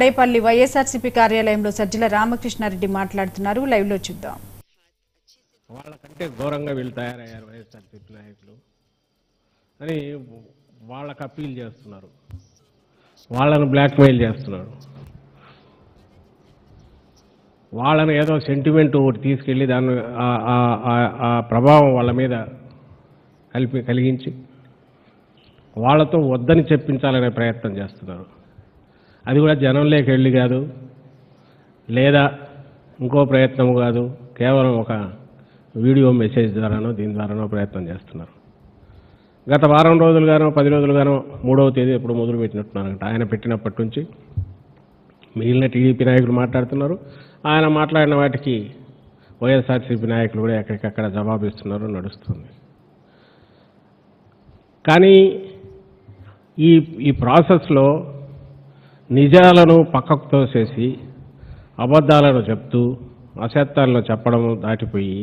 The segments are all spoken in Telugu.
తాడేపల్లి వైఎస్ఆర్సీపీ కార్యాలయంలో సజ్జల రామకృష్ణారెడ్డి మాట్లాడుతున్నారు లైవ్ లో చూద్దాం వాళ్ళకంటే ఘోరంగా వీళ్ళు తయారయ్యారు వైఎస్ఆర్సీపీ నాయకులు అని వాళ్ళకు అప్పీల్ చేస్తున్నారు వాళ్ళను బ్లాక్మెయిల్ చేస్తున్నారు వాళ్ళని ఏదో సెంటిమెంట్ ఒకటి తీసుకెళ్ళి దాన్ని ఆ- ఆ- ఆ- ఆ ప్రభావం వాళ్ళ మీద కలిపి కలిగించి వాళ్ళతో వద్దని చెప్పించాలనే ప్రయత్నం చేస్తున్నారు అది కూడా జనంలోకి వెళ్ళి కాదు లేదా ఇంకో ప్రయత్నం కాదు కేవలం ఒక వీడియో మెసేజ్ ద్వారానో దీని ద్వారానో ప్రయత్నం చేస్తున్నారు గత వారం రోజులుగానో పది రోజులుగానో మూడవ తేదీ ఎప్పుడు మొదలు పెట్టినట్టున్నారంట ఆయన పెట్టినప్పటి నుంచి మిగిలిన టీడీపీ నాయకులు మాట్లాడుతున్నారు ఆయన మాట్లాడిన వాటికి వైఎస్ఆర్సీపీ నాయకులు కూడా ఎక్కడికక్కడ జవాబిస్తున్నారు నడుస్తుంది కానీ ఈ ఈ ప్రాసెస్లో నిజాలను పక్కకు తోసేసి అబద్ధాలను చెప్తూ అసత్యాలను చెప్పడం దాటిపోయి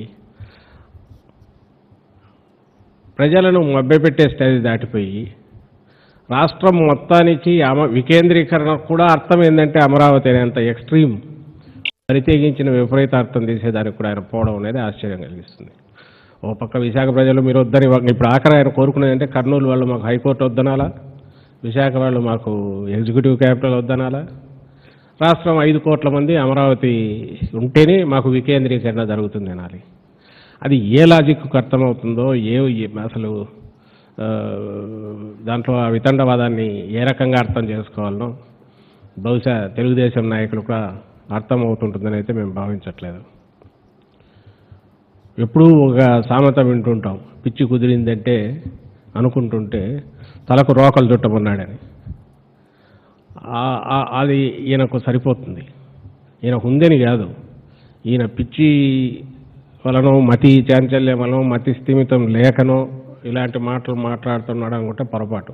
ప్రజలను మభ్యపెట్టే స్టేజ్ దాటిపోయి రాష్ట్రం మొత్తానికి అమ వికేంద్రీకరణ కూడా అర్థం ఏంటంటే అమరావతి అనేంత ఎక్స్ట్రీమ్ ప్రత్యేకించిన విపరీత అర్థం తీసేదానికి కూడా ఆయన పోవడం అనేది ఆశ్చర్యం కలిగిస్తుంది ఓ పక్క విశాఖ ప్రజలు మీరు వద్దని ఇప్పుడు ఆఖరి ఆయన కోరుకునేది అంటే కర్నూలు వాళ్ళు మాకు హైకోర్టు వద్దనాలా విశాఖ వాళ్ళు మాకు ఎగ్జిక్యూటివ్ క్యాపిటల్ వద్దనాలా రాష్ట్రం ఐదు కోట్ల మంది అమరావతి ఉంటేనే మాకు వికేంద్రీకరణ జరుగుతుంది అనాలి అది ఏ లాజిక్కు అర్థమవుతుందో ఏ ఏ- అసలు ఆ, దాంట్లో ఆ వితండవాదాన్ని ఏ రకంగా అర్థం చేసుకోవాలనో బహుశా తెలుగుదేశం నాయకులు కూడా అర్థమవుతుంటుందని అయితే మేము భావించట్లేదు ఎప్పుడూ ఒక సామెత వింటుంటాం పిచ్చి కుదిరిందంటే అనుకుంటుంటే తలకు రోకలు చుట్టమన్నాడని ఆ- ఆ- అది ఈయనకు సరిపోతుంది ఈయనకు ఉందని కాదు ఈయన పిచ్చి వలనో మతి చాంచల్యం వలనో మతి స్థిమితం లేకనో ఇలాంటి మాటలు మాట్లాడుతున్నాడు అనుకుంటే పొరపాటు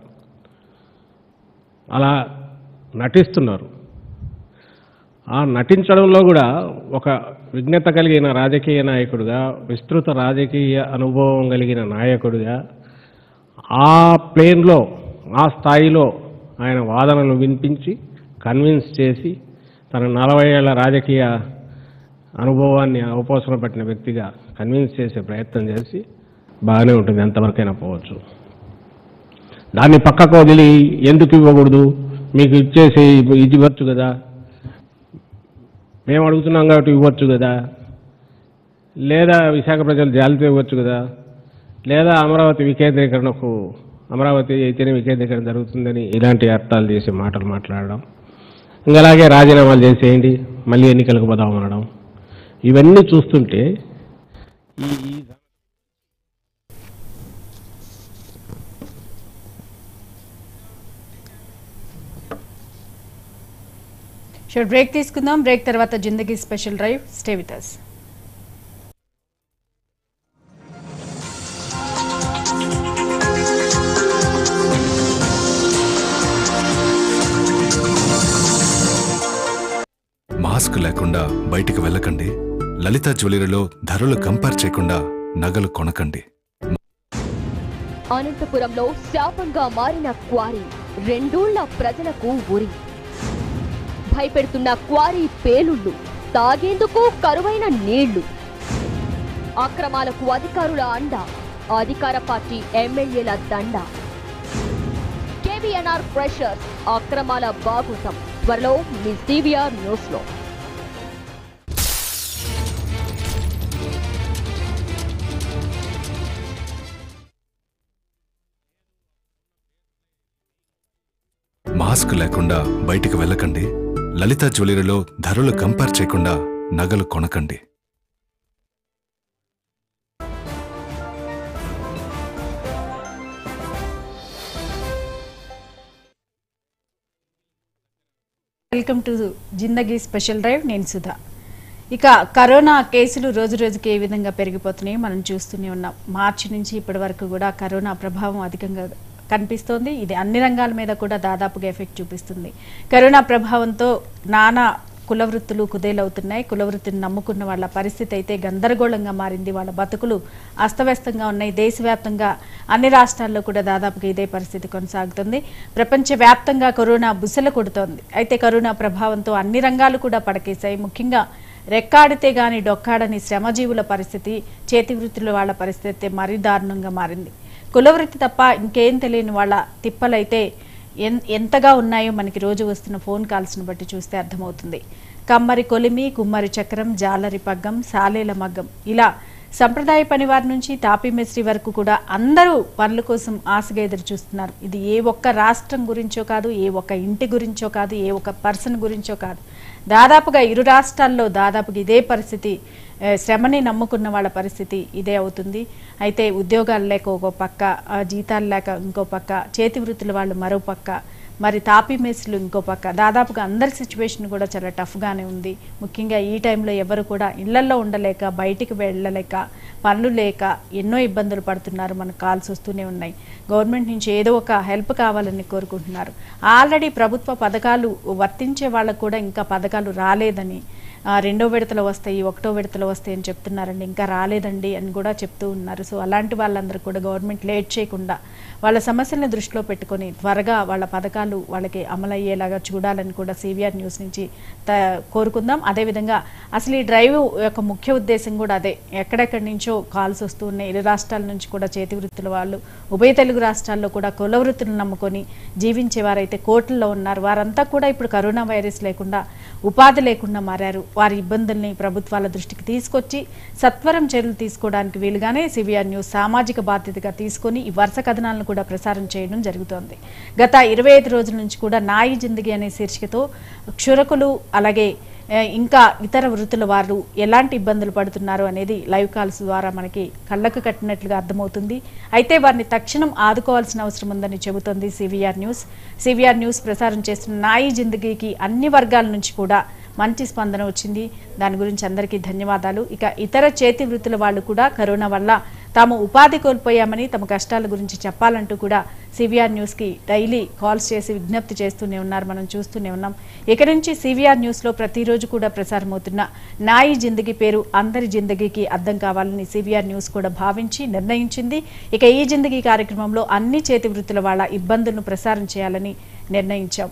అలా నటిస్తున్నారు ఆ నటించడంలో కూడా ఒక విజ్ఞత కలిగిన రాజకీయ నాయకుడిగా విస్తృత రాజకీయ అనుభవం కలిగిన నాయకుడిగా ఆ ప్లేన్లో ఆ స్థాయిలో ఆయన వాదనలు వినిపించి కన్విన్స్ చేసి తన నలభై ఏళ్ల రాజకీయ అనుభవాన్ని అవపోసన పట్టిన వ్యక్తిగా కన్విన్స్ చేసే ప్రయత్నం చేసి బాగానే ఉంటుంది ఎంతవరకైనా పోవచ్చు దాన్ని పక్కకు వదిలి ఎందుకు ఇవ్వకూడదు మీకు ఇచ్చేసి ఇది ఇవ్వచ్చు కదా మేము అడుగుతున్నాం కాబట్టి ఇవ్వచ్చు కదా లేదా విశాఖ ప్రజలు జాలితో ఇవ్వచ్చు కదా లేదా అమరావతి వికేంద్రీకరణకు అమరావతి అయితేనే వికేంద్రీకరణ జరుగుతుందని ఇలాంటి అర్థాలు చేసే మాటలు మాట్లాడడం ఇంకా అలాగే రాజీనామాలు చేసేయండి మళ్ళీ ఎన్నికలకు పోదాం అనడం ఇవన్నీ చూస్తుంటే ఈ ఈ షూర్ బ్రేక్ తీసుకుందాం బ్రేక్ తర్వాత Zindagi special drive stay with us mask లేకుండా బయటికి వెళ్ళకండి లలిత జ్యువెలరీలో ధరలు కంపేర్ చేయకుండా నగలు కొనకండి అనంతపురంలో శాపంగా మారిన క్వారీ రెండూళ్ల ప్రజలకు ఉరి భయపెడుతున్న క్వారీ పేలుళ్ళు తాగేందుకు కరువైన నీళ్లు అక్రమాలకు అధికారుల అండ అధికార పార్టీ ఎమ్మెల్యేల దండ కేవీఎన్ఆర్ ప్రెషర్ అక్రమాల బాగుతం త్వరలో మీ సివిఆర్ న్యూస్ లో మాస్క్ లేకుండా బయటికి వెళ్ళకండి లలిత జ్యువెలరీలో ధరలు కంపేర్ చేయకుండా నగలు కొనకండి welcome to Zindagi special drive నేను సుధా ఇక కరోనా కేసులు రోజు రోజుకి ఏ విధంగా పెరిగిపోతున్నాయో మనం చూస్తూనే ఉన్నాం మార్చి నుంచి ఇప్పటి వరకు కూడా కరోనా ప్రభావం అధికంగా కనిపిస్తోంది ఇది అన్ని రంగాల మీద కూడా దాదాపుగా ఎఫెక్ట్ చూపిస్తుంది కరోనా ప్రభావంతో నానా కుల వృత్తులు కుదేలవుతున్నాయి కుల వృత్తిని నమ్ముకున్న వాళ్ళ పరిస్థితి అయితే గందరగోళంగా మారింది వాళ్ళ బతుకులు అస్తవ్యస్తంగా ఉన్నాయి దేశవ్యాప్తంగా అన్ని రాష్ట్రాల్లో కూడా దాదాపుగా ఇదే పరిస్థితి కొనసాగుతుంది ప్రపంచవ్యాప్తంగా కరోనా బుసలు కొడుతోంది అయితే కరోనా ప్రభావంతో అన్ని రంగాలు కూడా పడకేశాయి ముఖ్యంగా రెక్కాడితే గాని డొక్కాడని శ్రమజీవుల పరిస్థితి చేతి వృత్తుల వాళ్ళ పరిస్థితి అయితే మరీ దారుణంగా మారింది కులవృత్తి తప్ప ఇంకేం తెలియని వాళ్ళ తిప్పలైతే ఎన్ ఎంతగా ఉన్నాయో మనకి రోజు వస్తున్న ఫోన్ కాల్స్ను బట్టి చూస్తే అర్థమవుతుంది కమ్మరి కొలిమి కుమ్మరి చక్రం జాలరి పగ్గం సాలేల మగ్గం ఇలా సంప్రదాయ పనివారి నుంచి తాపీ మేస్త్రి వరకు కూడా అందరూ పనుల కోసం ఆశగా ఎదురు చూస్తున్నారు ఇది ఏ ఒక్క రాష్ట్రం గురించో కాదు ఏ ఒక్క ఇంటి గురించో కాదు ఏ ఒక్క పర్సన్ గురించో కాదు దాదాపుగా ఇరు రాష్ట్రాల్లో దాదాపుగా ఇదే పరిస్థితి ఏ, శ్రమని నమ్ముకున్న వాళ్ళ పరిస్థితి ఇదే అవుతుంది అయితే ఉద్యోగాలు లేక ఒక పక్క ఆ, జీతాలు లేక ఇంకో పక్క చేతి వృత్తుల వాళ్ళు మరో పక్క మరి తాపీ మేస్త్రులు ఇంకో పక్క దాదాపుగా అందరి సిచ్యువేషన్ కూడా చాలా టఫ్గానే ఉంది ముఖ్యంగా ఈ టైంలో ఎవరు కూడా ఇళ్లల్లో ఉండలేక బయటికి వెళ్ళలేక పనులు లేక ఎన్నో ఇబ్బందులు పడుతున్నారు మనకు కాల్స్ వస్తూనే ఉన్నాయి గవర్నమెంట్ నుంచి ఏదో ఒక హెల్ప్ కావాలని కోరుకుంటున్నారు ఆల్రెడీ ప్రభుత్వ పథకాలు వర్తించే వాళ్ళకు కూడా ఇంకా పథకాలు రాలేదని ఆ, రెండో విడతలు వస్తాయి ఒకటో విడతలు వస్తాయి అని చెప్తున్నారండి ఇంకా రాలేదండి అని కూడా చెప్తూ ఉన్నారు సో అలాంటి వాళ్ళందరూ కూడా గవర్నమెంట్ లేట్ చేయకుండా వాళ్ళ సమస్యలను దృష్టిలో పెట్టుకొని త్వరగా వాళ్ళ పథకాలు వాళ్ళకి అమలయ్యేలాగా చూడాలని కూడా సివిఆర్ న్యూస్ నుంచి త- కోరుకుందాం అదేవిధంగా అసలు ఈ డ్రైవ్ యొక్క ముఖ్య ఉద్దేశం కూడా అదే ఎక్కడెక్కడి నుంచో కాల్స్ వస్తూ ఉన్నాయి ఇరు రాష్ట్రాల నుంచి కూడా చేతి వృత్తుల వాళ్ళు ఉభయ తెలుగు రాష్ట్రాల్లో కూడా కుల వృత్తులను నమ్ముకొని జీవించే వారైతే కోట్లలో ఉన్నారు వారంతా కూడా ఇప్పుడు కరోనా వైరస్ లేకుండా ఉపాధి లేకుండా మారారు వారి ఇబ్బందుల్ని ప్రభుత్వాల దృష్టికి తీసుకొచ్చి సత్వరం చర్యలు తీసుకోవడానికి వీలుగానే సివిఆర్ న్యూస్ సామాజిక బాధ్యతగా తీసుకొని ఈ వరుస కథనాలను కూడా ప్రసారం చేయడం జరుగుతోంది గత ఇరవై ఐదు రోజుల నుంచి కూడా నాయి జిందగీ అనే శీర్షికతో క్షురకులు అలాగే ఏ, ఇంకా ఇతర వృత్తుల వారు ఎలాంటి ఇబ్బందులు పడుతున్నారు అనేది లైవ్ కాల్స్ ద్వారా మనకి కళ్ళకు కట్టినట్లుగా అర్థమవుతుంది అయితే వారిని తక్షణం ఆదుకోవాల్సిన అవసరం ఉందని చెబుతోంది సివిఆర్ న్యూస్ సివిఆర్ న్యూస్ ప్రసారం చేస్తున్న నాయి జిందగీకి అన్ని వర్గాల నుంచి కూడా మంచి స్పందన వచ్చింది దాని గురించి అందరికీ ధన్యవాదాలు ఇక ఇతర చేతి వృత్తుల వాళ్ళు కూడా కరోనా వల్ల తాము ఉపాధి కోల్పోయామని తమ కష్టాల గురించి చెప్పాలంటూ కూడా సివిఆర్ న్యూస్కి డైలీ కాల్స్ చేసి విజ్ఞప్తి చేస్తూనే ఉన్నారు మనం చూస్తూనే ఉన్నాం ఇక నుంచి సివిఆర్ న్యూస్లో ప్రతిరోజు కూడా ప్రసారమవుతున్న నాయి జిందగీ పేరు అందరి జిందగీకి అర్థం కావాలని సివిఆర్ న్యూస్ కూడా భావించి నిర్ణయించింది ఇక ఈ జిందగీ కార్యక్రమంలో అన్ని చేతి వృత్తుల వాళ్ళ ఇబ్బందులను ప్రసారం చేయాలని నిర్ణయించాం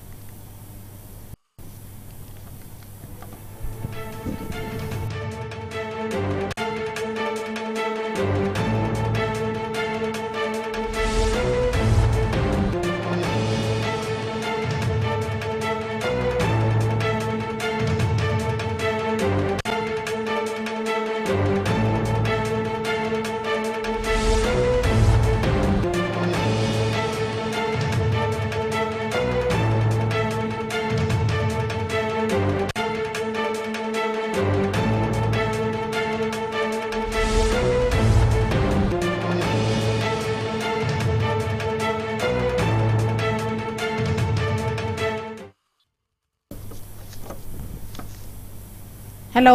హలో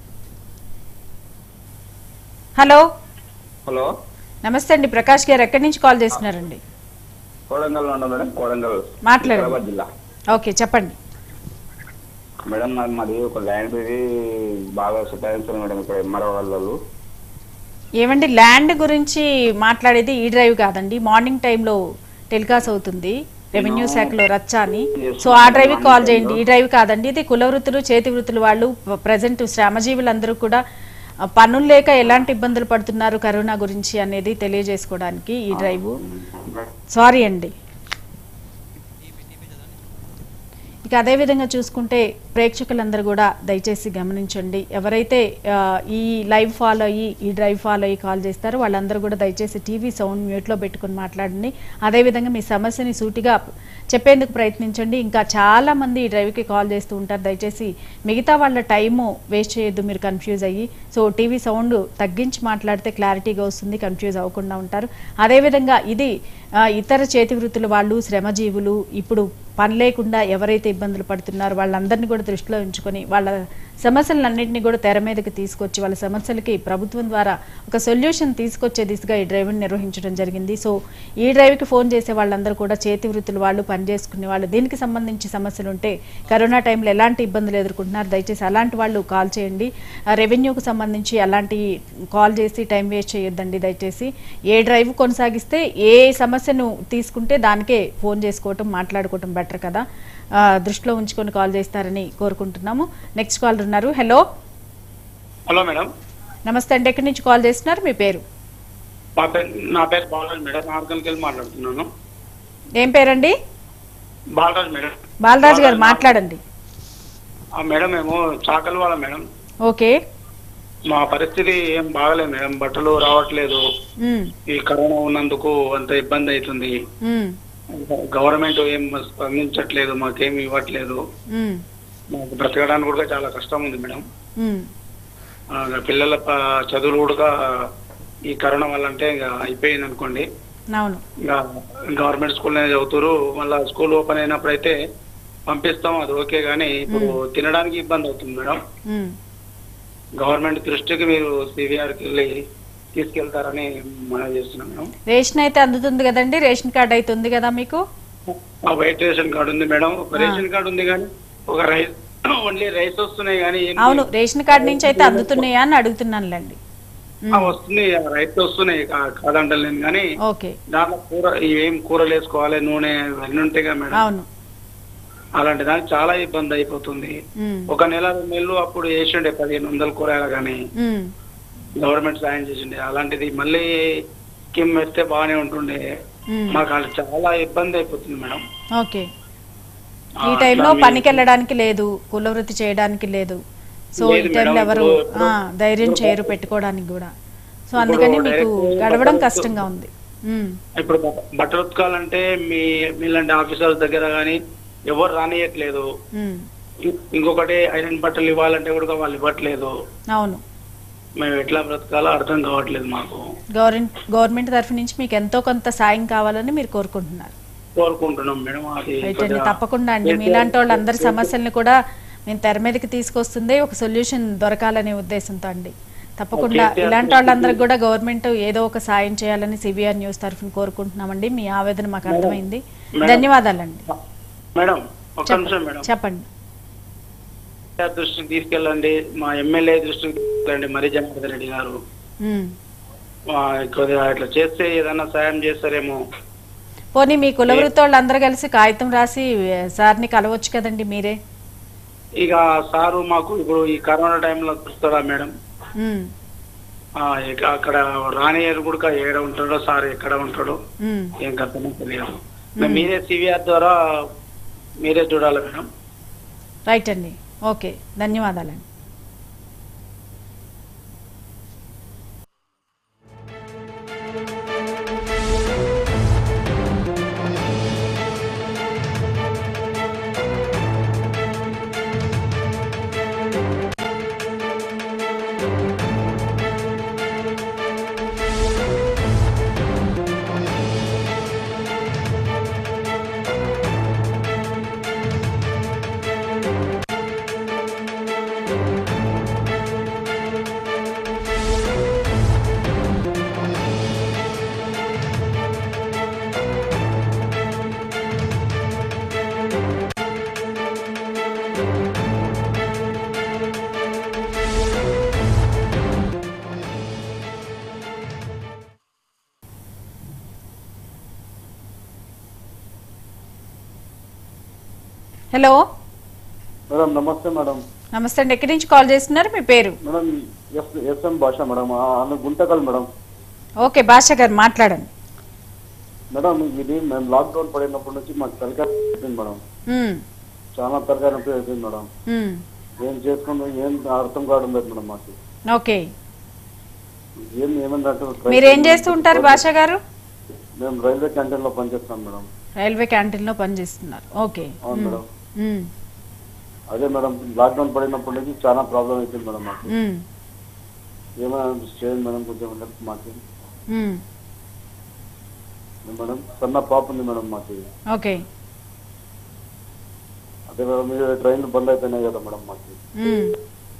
హలో హలో నమస్తే అండి ప్రకాష్ గారు ఎక్కడి నుంచి కాల్ చేస్తున్నారండి కోడంగల్ నుండి మేడం కోడంగల్ మాట్లాడండి. వికారాబాద్ జిల్లా ఓకే చెప్పండి మేడం నాది మాది ఒక ల్యాండ్ ఇది బాగా సుతాయించారు మేడం ఇక్కడ ఎంఆర్ఓ వాళ్ళు ఏమండి ల్యాండ్ గురించి మాట్లాడేది ఈ డ్రైవ్ కాదండి మార్నింగ్ టైంలో టెలికాస్ట్ అవుతుంది రెవెన్యూ శాఖలో రచ్చ అని సో ఆ డ్రైవ్ కాల్ చేయండి ఈ డ్రైవ్ కాదండి ఇది కుల వృత్తులు చేతి వృత్తులు వాళ్ళు ప్రజెంట్ శ్రమజీవులందరూ కూడా ఆ, పనులు లేక ఎలాంటి ఇబ్బందులు పడుతున్నారు కరోనా గురించి అనేది తెలియజేసుకోవడానికి ఈ డ్రైవ్ సారీ అండి ఇక అదే విధంగా చూసుకుంటే ప్రేక్షకులందరూ కూడా దయచేసి గమనించండి ఎవరైతే ఆ, ఈ లైవ్ ఫాలో అయ్యి ఈ డ్రైవ్ ఫాలో అయ్యి కాల్ చేస్తారో వాళ్ళందరూ కూడా దయచేసి టీవీ సౌండ్ మ్యూట్లో పెట్టుకొని మాట్లాడండి అదేవిధంగా మీ సమస్యని సూటిగా చెప్పేందుకు ప్రయత్నించండి ఇంకా చాలా మంది ఈ డ్రైవ్కి కాల్ చేస్తూ ఉంటారు దయచేసి మిగతా వాళ్ళ టైము వేస్ట్ చేయొద్దు మీరు కన్ఫ్యూజ్ అయ్యి సో టీవీ సౌండ్ తగ్గించి మాట్లాడితే క్లారిటీగా వస్తుంది కన్ఫ్యూజ్ అవ్వకుండా ఉంటారు అదేవిధంగా ఇది ఆ, ఇతర చేతి వృత్తుల వాళ్ళు శ్రమజీవులు ఇప్పుడు పని లేకుండా ఎవరైతే ఇబ్బందులు పడుతున్నారో వాళ్ళందరినీ కూడా దృష్టిలో ఉంచుకొని వాళ్ళ సమస్యలన్నింటినీ కూడా తెర మీదకి తీసుకొచ్చి వాళ్ళ సమస్యలకి ప్రభుత్వం ద్వారా ఒక సొల్యూషన్ తీసుకొచ్చే దిశగా ఈ డ్రైవ్ని నిర్వహించడం జరిగింది సో ఈ డ్రైవ్కి ఫోన్ చేసే వాళ్ళందరూ కూడా చేతి వృత్తులు వాళ్ళు పనిచేసుకునే వాళ్ళు దీనికి సంబంధించి సమస్యలు ఉంటే కరోనా టైంలో ఎలాంటి ఇబ్బందులు ఎదుర్కొంటున్నారు దయచేసి అలాంటి వాళ్ళు కాల్ చేయండి ఆ, రెవెన్యూకి సంబంధించి అలాంటి కాల్ చేసి టైం వేస్ట్ చేయొద్దండి దయచేసి ఏ డ్రైవ్ కొనసాగిస్తే ఏ సమస్యను తీసుకుంటే దానికే ఫోన్ చేసుకోవటం మాట్లాడుకోవటం బెటర్ కదా ఆ, దృష్టిలో ఉంచుకొని కాల్ చేస్తారని కోరుకుంటున్నాము నెక్స్ట్ కాల్ ఉన్నారు హలో హలో మేడం నమస్తే అండి ఎక్కడి నుంచి కాల్ చేస్తున్నారు మీ పేరు మా పేరు నా పేరు బాలరాజ్ మేడం నార్కల్కి వెళ్ళి మాట్లాడుతున్నాను ఏం పేరండి బాలరాజ్ మేడం బాలరాజు గారు మాట్లాడండి ఆ మేడం మేము చాకలి వాళ్ళ మేడం ఓకే మా పరిస్థితి ఏం బాగలేదు మేడం బట్టలు రావట్లేదు ఉమ్, ఈ కరోనా ఉన్నందుకు అంత ఇబ్బంది అవుతుంది ఉమ్, గవర్నమెంట్ ఏం స్పందించట్లేదు మాకేం ఇవ్వట్లేదు ఉమ్, మాకు బ్రతకడానికి కూడా చాలా కష్టం ఉంది మేడం ఉమ్, ఆ, పిల్లల ప- చదువులు కూడా ఈ కరోనా వల్ల అంటే ఇక అయిపోయింది అనుకోండి అవును ఇంకా గవర్నమెంట్ స్కూల్లోనే చదువుతారు మళ్ళీ స్కూల్ ఓపెన్ అయినప్పుడు అయితే పంపిస్తాం అది ఓకే కానీ ఇప్పుడు తినడానికి ఇబ్బంది అవుతుంది మేడం ఉమ్. గవర్నమెంట్ దృష్టికి మీరు సివిఆర్కి వెళ్ళి తీసుకెళ్తారని మనం చేస్తున్నాం మేడం రేషన్ అయితే అందుతుంది కదండి రేషన్ కార్డ్ అయితే ఉంది కదా మీకు ఆ వైట్ రేషన్ కార్డు ఉంది మేడం ఒక రేషన్ కార్డు ఉంది కానీ ఒక రైస్ ఓన్లీ రైస్ వస్తున్నాయి కానీ ఏం అవును రేషన్ కార్డ్ నుంచి అయితే అందుతున్నాయా అని అడుగుతున్నానులేండి ఆ, వస్తున్నాయి ఆ రైస్ వస్తున్నాయి కా- కాదంటలేను కానీ ఓకే దాంట్లో కూర ఏం కూరలు వేసుకోవాలి నూనె ఇవన్నీ ఉంటాయి కదా మేడం అవును అలాంటి దానికి చాలా ఇబ్బంది అయిపోతుంది ఉమ్, ఒక నెల రెండు నెలలు అప్పుడు వేసిండే పదిహేను వందల కూరగాయలు కానీ ఉమ్, గవర్నమెంట్ సాయం చేసిండే అలాంటిది మళ్ళీ స్కీమ్ వేస్తే బాగానే ఉంటుండే ఉమ్. మాకు అది చాలా ఇబ్బంది అయిపోతుంది మేడం ఓకే ఆ, ఈ టైంలో అట్లా మీ- పనికి వెళ్ళడానికి లేదు కులవృత్తి చేయడానికి లేదు సో ఈ లేదు టైంలో మేడం, ఎవరు ఇప్పుడు- ఆ, ధైర్యం చేయరు పెట్టుకోవడానికి కూడా సో అందుకని ఇప్పుడు మీకు direct గడవడం బట్టలు- కష్టంగా ఉంది ఉమ్, ఇప్పుడు బ- బట్టలు ఉతకాలంటే మీ మీలాంటి ఆఫీసర్స్ దగ్గర కానీ ఎవరు రానియట్లేదు ఉమ్, ఇం- ఇంకొకటి ఐరన్ బట్టలు ఇవ్వాలంటే కూడా వాళ్ళు ఇవ్వట్లేదు అవును మేము ఎట్లా బ్రతకాలో అర్థం కావట్లేదు మాకు గవర్నమెంట్ గవర్నమెంట్ తరఫు నుంచి మీకు ఎంతో కొంత సాయం కావాలని మీరు కోరుకుంటున్నారు కోరుకుంటున్నాం మేడం అది రైట్ అండి కొద్దిగా తప్పకుండా అండి మీలాంటి వాళ్ళందరి సమస్యల్ని కూడా మేము తెర మీదకి తీసుకొస్తుంది ఒక సొల్యూషన్ దొరకాలనే ఉద్దేశంతో అండి తప్పకుండా ఓకే, ఇలాంటి వాళ్ళందరికి కూడా గవర్నమెంట్ ఏదో ఒక సాయం చేయాలని సిబిఆర్ న్యూస్ తరఫున కోరుకుంటున్నామండి మీ ఆవేదన మాకు అర్థమైంది ధన్యవాదాలండి మేడం ఒక నిమిషం మేడం చెప్పండి కేసీఆర్ దృష్టికి తీసుకెళ్ళండి మా ఎమ్మెల్యే దృష్టికి తీసుకెళ్ళండి మరి జనార్దన్ రెడ్డి గారు ఉమ్. ఆ, కొద్దిగా ఇట్లా చేస్తే ఏదైనా సాయం చేస్తారేమో పోనీ మీ కులవృత్తి వాళ్ళందరూ కలిసి కాగితం రాసి ఏ, సార్ని కలవచ్చు కదండి మీరే ఇక సారు మాకు ఇప్పుడు ఈ కరోనా టైంలో చూస్తారా మేడం ఉమ్, ఆ, ఇక అక్కడ రానియర్ కూడా ఏడ ఉంటాడో సార్ ఎక్కడ ఉంటాడో ఉమ్. ఏం కథనో తెలియదు మరి మీరే సివిఆర్ ద్వారా మీరే చూడాలి మేడం రైట్ అండి ఓకే ధన్యవాదాలండి హలో మేడం నమస్తే మేడం నమస్తే అండి ఎక్కడి నుంచి కాల్ చేస్తున్నారు మీ పేరు madam S SM Bhasha madam ఆ, ఆమె గుంటకల్ మేడం ఓకే భాష గారు మాట్లాడండి మేడం ఇది మేము లాక్డౌన్ పడినప్పటి నుంచి మాకు తలకాయ అయిపోయింది మేడం ఉమ్, చాలా తలకాయ నొప్పి అయిపోయింది మేడం ఉమ్, ఏం చేసుకుందో ఏం అర్థం కావడం లేదు మేడం మాకు ఓకే ఏం ఏమంటే మీరు ఏం చేస్తూ ఉంటారు భాష గారు మేము రైల్వే క్యాంటీన్ లో పనిచేస్తాం మేడం రైల్వే క్యాంటీన్లో పనిచేస్తున్నారు ఓకే అవును మేడం ఉమ్, అదే మేడం లాక్డౌన్ పడినప్పటి నుంచి చాలా ప్రాబ్లం అయిపోయింది మేడం మాకు ఉమ్, ఏమైనా చేయండి మేడం కొంచెం help మాకు ఉమ్, మేడం సన్న పాప ఉంది మేడం మాకు ఓకే అదే మేడం మీరు ట్రైన్లు బంద్ అయిపోయినాయి కదా మేడం మాకు ఉమ్,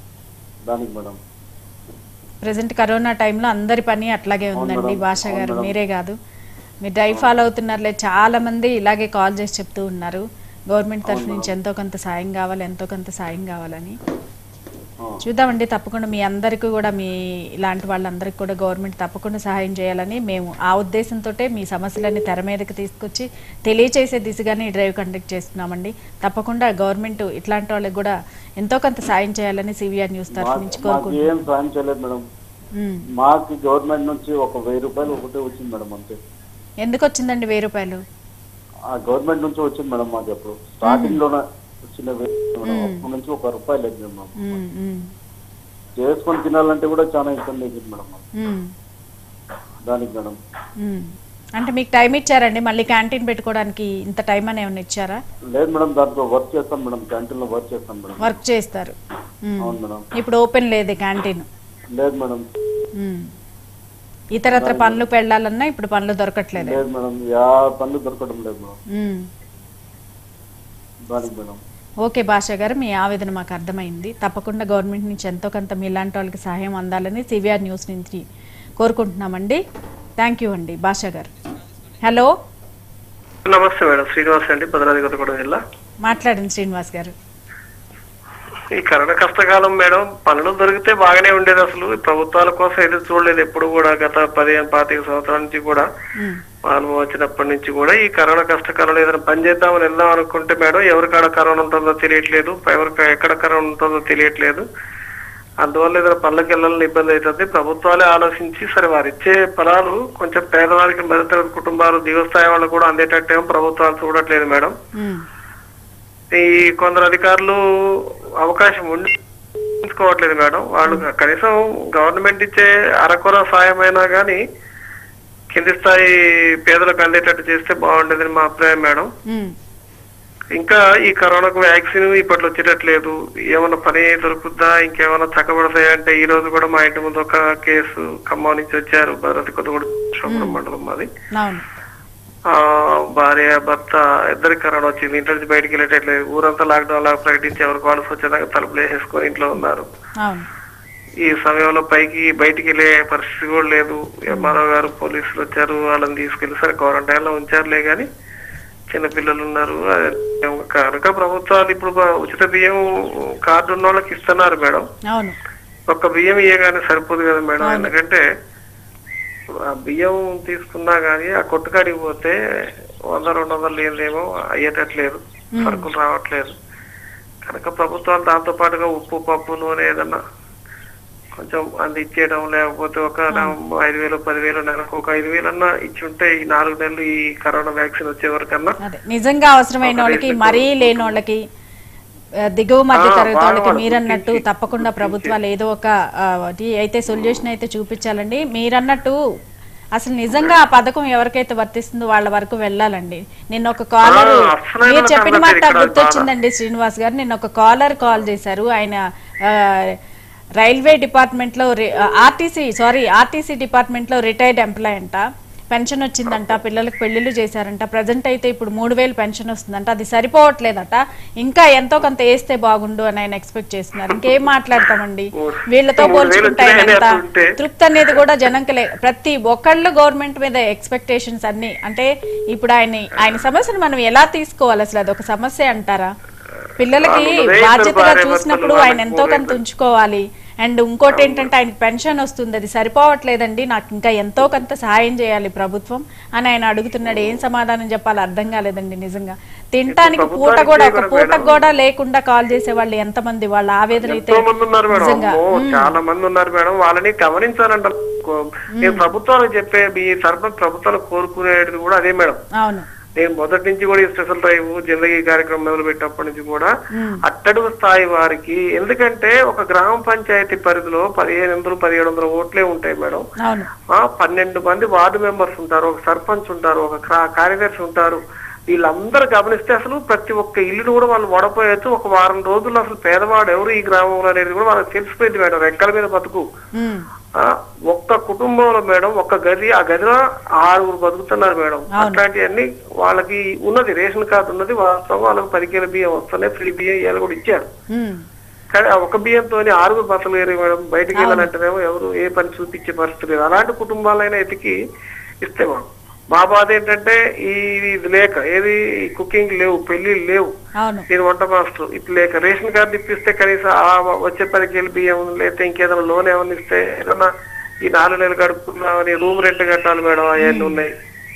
దానికి మేడం ప్రజెంట్ కరోనా టైంలో అందరి పని అట్లాగే ఉందండి మేడం. భాష అవును గారు మేడం. మీరే కాదు మీరు డ్రైవ్ ఫాలో అవుతున్నారులే చాలా మంది ఇలాగే కాల్ చేసి చెప్తూ ఉన్నారు గవర్నమెంట్ తరఫు నుంచి ఎంతో కొంత సాయం కావాలి ఎంతో కొంత సాయం కావాలని ఆ. చూద్దామండి తప్పకుండా మీ అందరికీ కూడా మీ ఇలాంటి వాళ్ళందరికీ కూడా గవర్నమెంట్ తప్పకుండా సహాయం చేయాలని మేము ఆ ఉద్దేశంతో మీ సమస్యలన్నీ తెర మీదకి తీసుకొచ్చి తెలియచేసే దిశగానే ఈ డ్రైవ్ కండక్ట్ చేస్తున్నామండి తప్పకుండా గవర్నమెంట్ ఇట్లాంటి వాళ్ళకి కూడా ఎంతో కొంత సాయం చేయాలని సివిఆర్ న్యూస్ తరఫు మాకు నుంచి మాకు కోరుకుంటున్నాం ఏం సాయం చేయలేదు మేడం ఉమ్. మాకు గవర్నమెంట్ నుంచి ఒక వెయ్యి రూపాయలు ఒకటే వచ్చింది మేడం అంతే ఎందుకు వచ్చిందండి వెయ్యి రూపాయలు ఆ గవర్నమెంట్ నుంచి వచ్చింది మేడం మాకు ఎప్పుడు స్టార్టింగ్ లోనే వచ్చిన వెయ్యి మేడం అప్పటి నుంచి ఒక రూపాయి లేదు మేడం ఉమ్, ఉమ్, చేసుకొని తినాలంటే కూడా చాలా ఇబ్బంది అవుతుంది మేడం మాకు. ఉమ్, దానికి మేడం ఉమ్. అంటే మీకు టైం ఇచ్చారండి మళ్ళీ క్యాంటీన్ పెట్టుకోవడానికి ఇంత టైం అని ఏమైనా ఇచ్చారా లేదు మేడం దాంట్లో వర్క్ చేస్తాం మేడం క్యాంటీన్ లో వర్క్ చేస్తాం మేడం వర్క్ చేస్తారు ఉమ్. అవును మేడం ఇప్పుడు ఓపెన్ లేదు క్యాంటీన్ లేదు మేడం ఉమ్. ఇతరత్ర పనులు పెళ్ళాలన్నా ఇప్పుడు పనులు దొరకట్లేదు లేదు మేడం యా పనులు దొరకడం లేదు మేడం ఉమ్. దానికి మేడం ఓకే భాష గారు మీ ఆవేదన మాకు అర్థమైంది తప్పకుండా గవర్నమెంట్ నుంచి ఎంతో కొంత మీలాంటి వాళ్ళకి సహాయం అందాలని సివిఆర్ న్యూస్ నుంచి కోరుకుంటున్నామండి థ్యాంక్ యూ అండి భాష గారు హలో నమస్తే మేడం శ్రీనివాస్ అండి భద్రాద్రి కొత్తగూడెం జిల్లా మాట్లాడండి శ్రీనివాస్ గారు ఈ కరోనా కష్టకాలం మేడం పనులు దొరికితే బాగానే ఉండేది అసలు ఈ ప్రభుత్వాల కోసం ఎదురు చూడలేదు ఎప్పుడు కూడా గత పదిహేను పాతిక సంవత్సరాల నుంచి కూడా ఉమ్. అనుభవం వచ్చినప్పటి నుంచి కూడా ఈ కరోనా కష్టకాలంలో ఏదైనా పని చేద్దామని వెళ్దాం అనుకుంటే మేడం ఎవరికాడ కరోనా ఉంటుందో తెలియట్లేదు ఎవరికి ఎక్కడ కరోనా ఉంటుందో తెలియట్లేదు అందువల్ల ఏదైనా పనులకు వెళ్ళాలని ఇబ్బంది అవుతుంది ప్రభుత్వాలే ఆలోచించి సరే వారు ఇచ్చే ఫలాలు కొంచెం పేదవారికి మధ్యతరగతి కుటుంబాలు దిగస్థాయి వాళ్ళకు కూడా అందేటట్టేమో ప్రభుత్వాలు చూడట్లేదు మేడం ఉమ్. ఈ కొందరు అధికారులు అవకాశం ఉండి ఉంచుకోవట్లేదు మేడం వాళ్ళు కనీసం గవర్నమెంట్ ఇచ్చే అరకొర సాయమైనా కానీ కింది స్థాయి పేదలకు అందేటట్టు చేస్తే బాగుండేదని మా అభిప్రాయం మేడం ఉమ్. ఇంకా ఈ కరోనాకు వ్యాక్సిన్ ఇప్పట్లో వచ్చేటట్లేదు ఏమైనా పని దొరుకుద్దా ఇంకేమైనా చక్కబడతాయి అంటే ఈ రోజు కూడా మా ఇంటి ముందు ఒక కేసు ఖమ్మం నుంచి వచ్చారు భద్రత కొత్తగూడ శోభనం మండలం మాది అవును ఆ భార్య భర్త ఇద్దరి కరోనా వచ్చింది ఇంటి నుంచి బయటికి వెళ్ళేటట్లేదు ఊరంతా లాక్డౌన్ లాగా ప్రకటించి ఎవరికి వాళ్ళు స్వచ్ఛందంగా తలుపులు వేసేసుకొని ఇంట్లో ఉన్నారు అవును ఈ సమయంలో పైకి బయటికి వెళ్ళే పరిస్థితి కూడా లేదు ఎంఆర్ఓ గారు పోలీసులు వచ్చారు వాళ్ళని తీసుకెళ్లి సరే క్వారంటైన్ లో ఉంచారులే గాని చిన్న పిల్లలు ఉన్నారు అదే కనుక ప్రభుత్వాలు ఇప్పుడు బ- ఉచిత బియ్యం కార్డు ఉన్న వాళ్ళకి ఇస్తున్నారు మేడం అవును ఒక్క బియ్యం ఇయ్యగానే సరిపోదు కదా మేడం ఎందుకంటే ఆ బియ్యం తీసుకున్నా గానీ ఆ కొట్టుకాడికి పోతే వంద రెండు వందలు లేదేమో అయ్యేటట్లేదు సరుకులు రావట్లేదు కనుక ప్రభుత్వాలు దాంతో పాటుగా ఉప్పు పప్పు నూనె ఏదన్నా కొంచెం అందించేయడం లేకపోతే ఒక నా- ఐదు వేలు పదివేలు నెలకు ఒక ఐదు వేలు అన్నా ఇచ్చి ఉంటే ఈ నాలుగు నెలలు ఈ కరోనా వ్యాక్సిన్ వచ్చే వరకన్నా అదే నిజంగా అవసరమైన వాళ్ళకి మరీ లేని వాళ్ళకి ఆ, దిగువ మధ్య ఆ, తరగతి వాళ్ళకి వాళ్ళు మీరన్నట్టు గుర్తించి- తప్పకుండా ప్రభుత్వాలు ఏదో ఒక ఆ, అది అయితే సొల్యూషన్ అయితే చూపించాలండి మీరన్నట్టు అసలు నిజంగా ఆ పథకం ఎవరికైతే వర్తిస్తుందో వాళ్ళ వరకు వెళ్ళాలండి నిన్న ఒక కాలర్ ఆ, అసలైన మీరు చెప్పిన సంగతి మాట ఇక్కడ గుర్తొచ్చిందండి శ్రీనివాస్ గారు నిన్న ఒక కాలర్ కాల్ చేశారు ఆయన ఆ, రైల్వే డిపార్ట్మెంట్లో ఆర్టీసీ సారీ ఆర్టీసీ డిపార్ట్మెంట్లో రిటైర్డ్ ఎంప్లాయ్ అంట పెన్షన్ వచ్చిందంట పిల్లలకు పెళ్లిళ్ళు చేశారంట ప్రజెంట్ అయితే ఇప్పుడు మూడు వేలు పెన్షన్ వస్తుందంట అది సరిపోవట్లేదట ఇంకా ఎంతో కొంత వేస్తే బాగుండు అని ఆయన ఎక్స్పెక్ట్ చేస్తున్నారు ఇంకేం మాట్లాడతామండి వీళ్ళతో మూడు వేలు పోల్చుకుంటే ఆయన వచ్చినాయని ఎంత అంటుంటే. తృప్తి అనేది కూడా జనంకి లే ప్రతి ఒక్కళ్ళు గవర్నమెంట్ మీద ఎక్స్పెక్టేషన్స్ అన్ని అంటే ఇప్పుడు ఆయన ఆయన సమస్యను మనం ఎలా తీసుకోవాలి అసలు అది ఒక సమస్య అంటారా పిల్లలకి వాళ్ళు రైతులు బాధ్యతగా భార్య చూసినప్పుడు భర్తలు ఆయన ఎంతో కొంత ఉంచుకోవాలి అండ్ ఇంకోటి ఏంటంటే ఆయన పెన్షన్ వస్తుంది అది సరిపోవట్లేదండి నాకు ఇంకా ఎంతో కొంత సహాయం చేయాలి ప్రభుత్వం అని ఆయన అడుగుతున్నాడు ఏం సమాధానం చెప్పాలో అర్థం కాలేదండి నిజంగా తినటానికి పూట కూడా ఒక పూట కూడా లేకుండా కాల్ చేసే వాళ్ళు ఎంతమంది వాళ్ళ ఆవేదన అయితే ఎంతో మంది ఉన్నారు మేడం నిజంగా అమ్మో, చాలా మంది ఉన్నారు మేడం వాళ్ళని గమనించాలంట కో- నేను ప్రభుత్వాలకు చెప్పే మీ సర్పంచ్ ప్రభుత్వాలు కోరుకునేది కూడా అదే మేడం అవును నేను మొదటి నుంచి కూడా ఈ స్పెషల్ డ్రైవ్ జిందగీ కార్యక్రమం మొదలు పెట్టినప్పటి నుంచి కూడా అట్టడుగు స్థాయి వారికి ఎందుకంటే ఒక గ్రామ పంచాయతీ పరిధిలో పదిహేను వందలు పదిహేడు వందల ఓట్లే ఉంటాయి మేడం అవును ఆ పన్నెండు మంది వార్డు మెంబర్స్ ఉంటారు ఒక సర్పంచ్ ఉంటారు ఒక క్రా- కార్యదర్శి ఉంటారు వీళ్ళందరూ గమనిస్తే అసలు ప్రతి ఒక్క ఇల్లును కూడా వాళ్ళు వడపోయొచ్చు ఒక వారం రోజుల్లో అసలు పేదవాడు ఎవరు ఈ గ్రామంలో అనేది కూడా వాళ్ళకి తెలిసిపోయింది మేడం రెక్కల మీద బతుకు ఉమ్, ఆ ఒక్క కుటుంబంలో మేడం ఒక్క గది ఆ గదిలో ఆరుగురు బతుకుతున్నారు మేడం అట్లాంటివన్నీ వాళ్ళకి ఉన్నది రేషన్ కార్డు ఉన్నది వాస్తవం వాళ్ళకి పది కిలో బియ్యం వస్తున్నాయి ఫ్రీ బియ్యం ఇవాళ కూడా ఇచ్చారు ఉమ్, కానీ ఆ ఒక బియ్యంతో ఆరుగురు బతలేరు మేడం బయటికి వెళ్ళాలంటేనేమో ఎవరు ఏ పని చూపించే పరిస్థితి లేదు అలాంటి కుటుంబాలైనా ఎతికి ఇస్తే మాకు మా బాధ ఏంటంటే ఈ ఇది లేక ఏది కుకింగ్ లేవు పెళ్లిళ్ళు లేవు అవును నేను వంట మాస్టర్ ఇప్పుడు లేక రేషన్ కార్డు ఇప్పిస్తే కనీసం ఆ వచ్చే పదికి వెళ్ళి బియ్యం లేకపోతే ఇంకేదైనా లోన్ ఏమైనా ఇస్తే ఏదన్నా ఈ నాలుగు నెలలు గడుపుకున్నామని రూమ్ రెంట్ కట్టాలి మేడం అవన్నీ ఉన్నాయి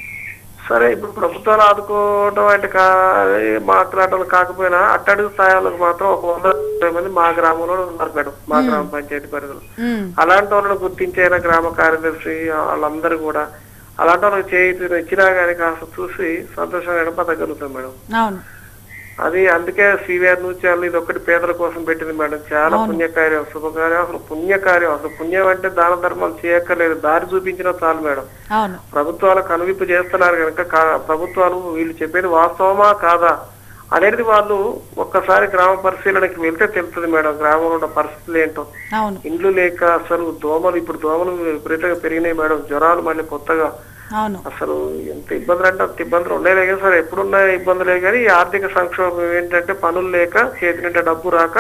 సరే ఇప్పుడు ప్రభుత్వాలు ఆదుకోవడం అంటే కా మాట్లాడటం కాకపోయినా అట్టడుగు స్థాయిలకు మాత్రం ఒక వంద యాభై మంది మా గ్రామంలో ఉన్నారు మేడం మా గ్రామ పంచాయతీ పరిధిలో ఉమ్, అలాంటి వాళ్ళని గుర్తించైన గ్రామ కార్యదర్శి వాళ్ళందరూ కూడా అలాంటి వాళ్ళకి చేయి ఇచ్చినా కానీ కాస్త చూసి సంతోషంగా బతకగలుగుతాం మేడం అవును అది అందుకే సివిఆర్ నృత్యాలు ఇది ఒకటి పేదల కోసం పెట్టింది మేడం చాలా పుణ్యకార్యం శుభకార్యం అసలు పుణ్యకార్యం అసలు పుణ్యం అంటే దాన ధర్మాలు చేయక్కర్లేదు దారి చూపించిన చాలు మేడం అవును ప్రభుత్వాలు కనువిప్పు చేస్తున్నారు కనుక కా- ప్రభుత్వాలు వీళ్ళు చెప్పేది వాస్తవమా కాదా అనేది వాళ్ళు ఒక్కసారి గ్రామ పరిశీలనకి వెళ్తే తెలుస్తుంది మేడం గ్రామంలో ఉన్న పరిస్థితులు ఏంటో అవును ఇండ్లు లేక అసలు దోమలు ఇప్పుడు దోమలు విపరీతంగా పెరిగినాయి మేడం జ్వరాలు మళ్ళీ కొత్తగా అవును అసలు ఎంత ఇబ్బందులు అంటే అంత ఇబ్బందులు ఉండేలే కానీ సరే ఎప్పుడున్న ఇబ్బందులే కానీ ఈ ఆర్థిక సంక్షోభం ఏంటంటే పనులు లేక చేతి నిండా డబ్బు రాక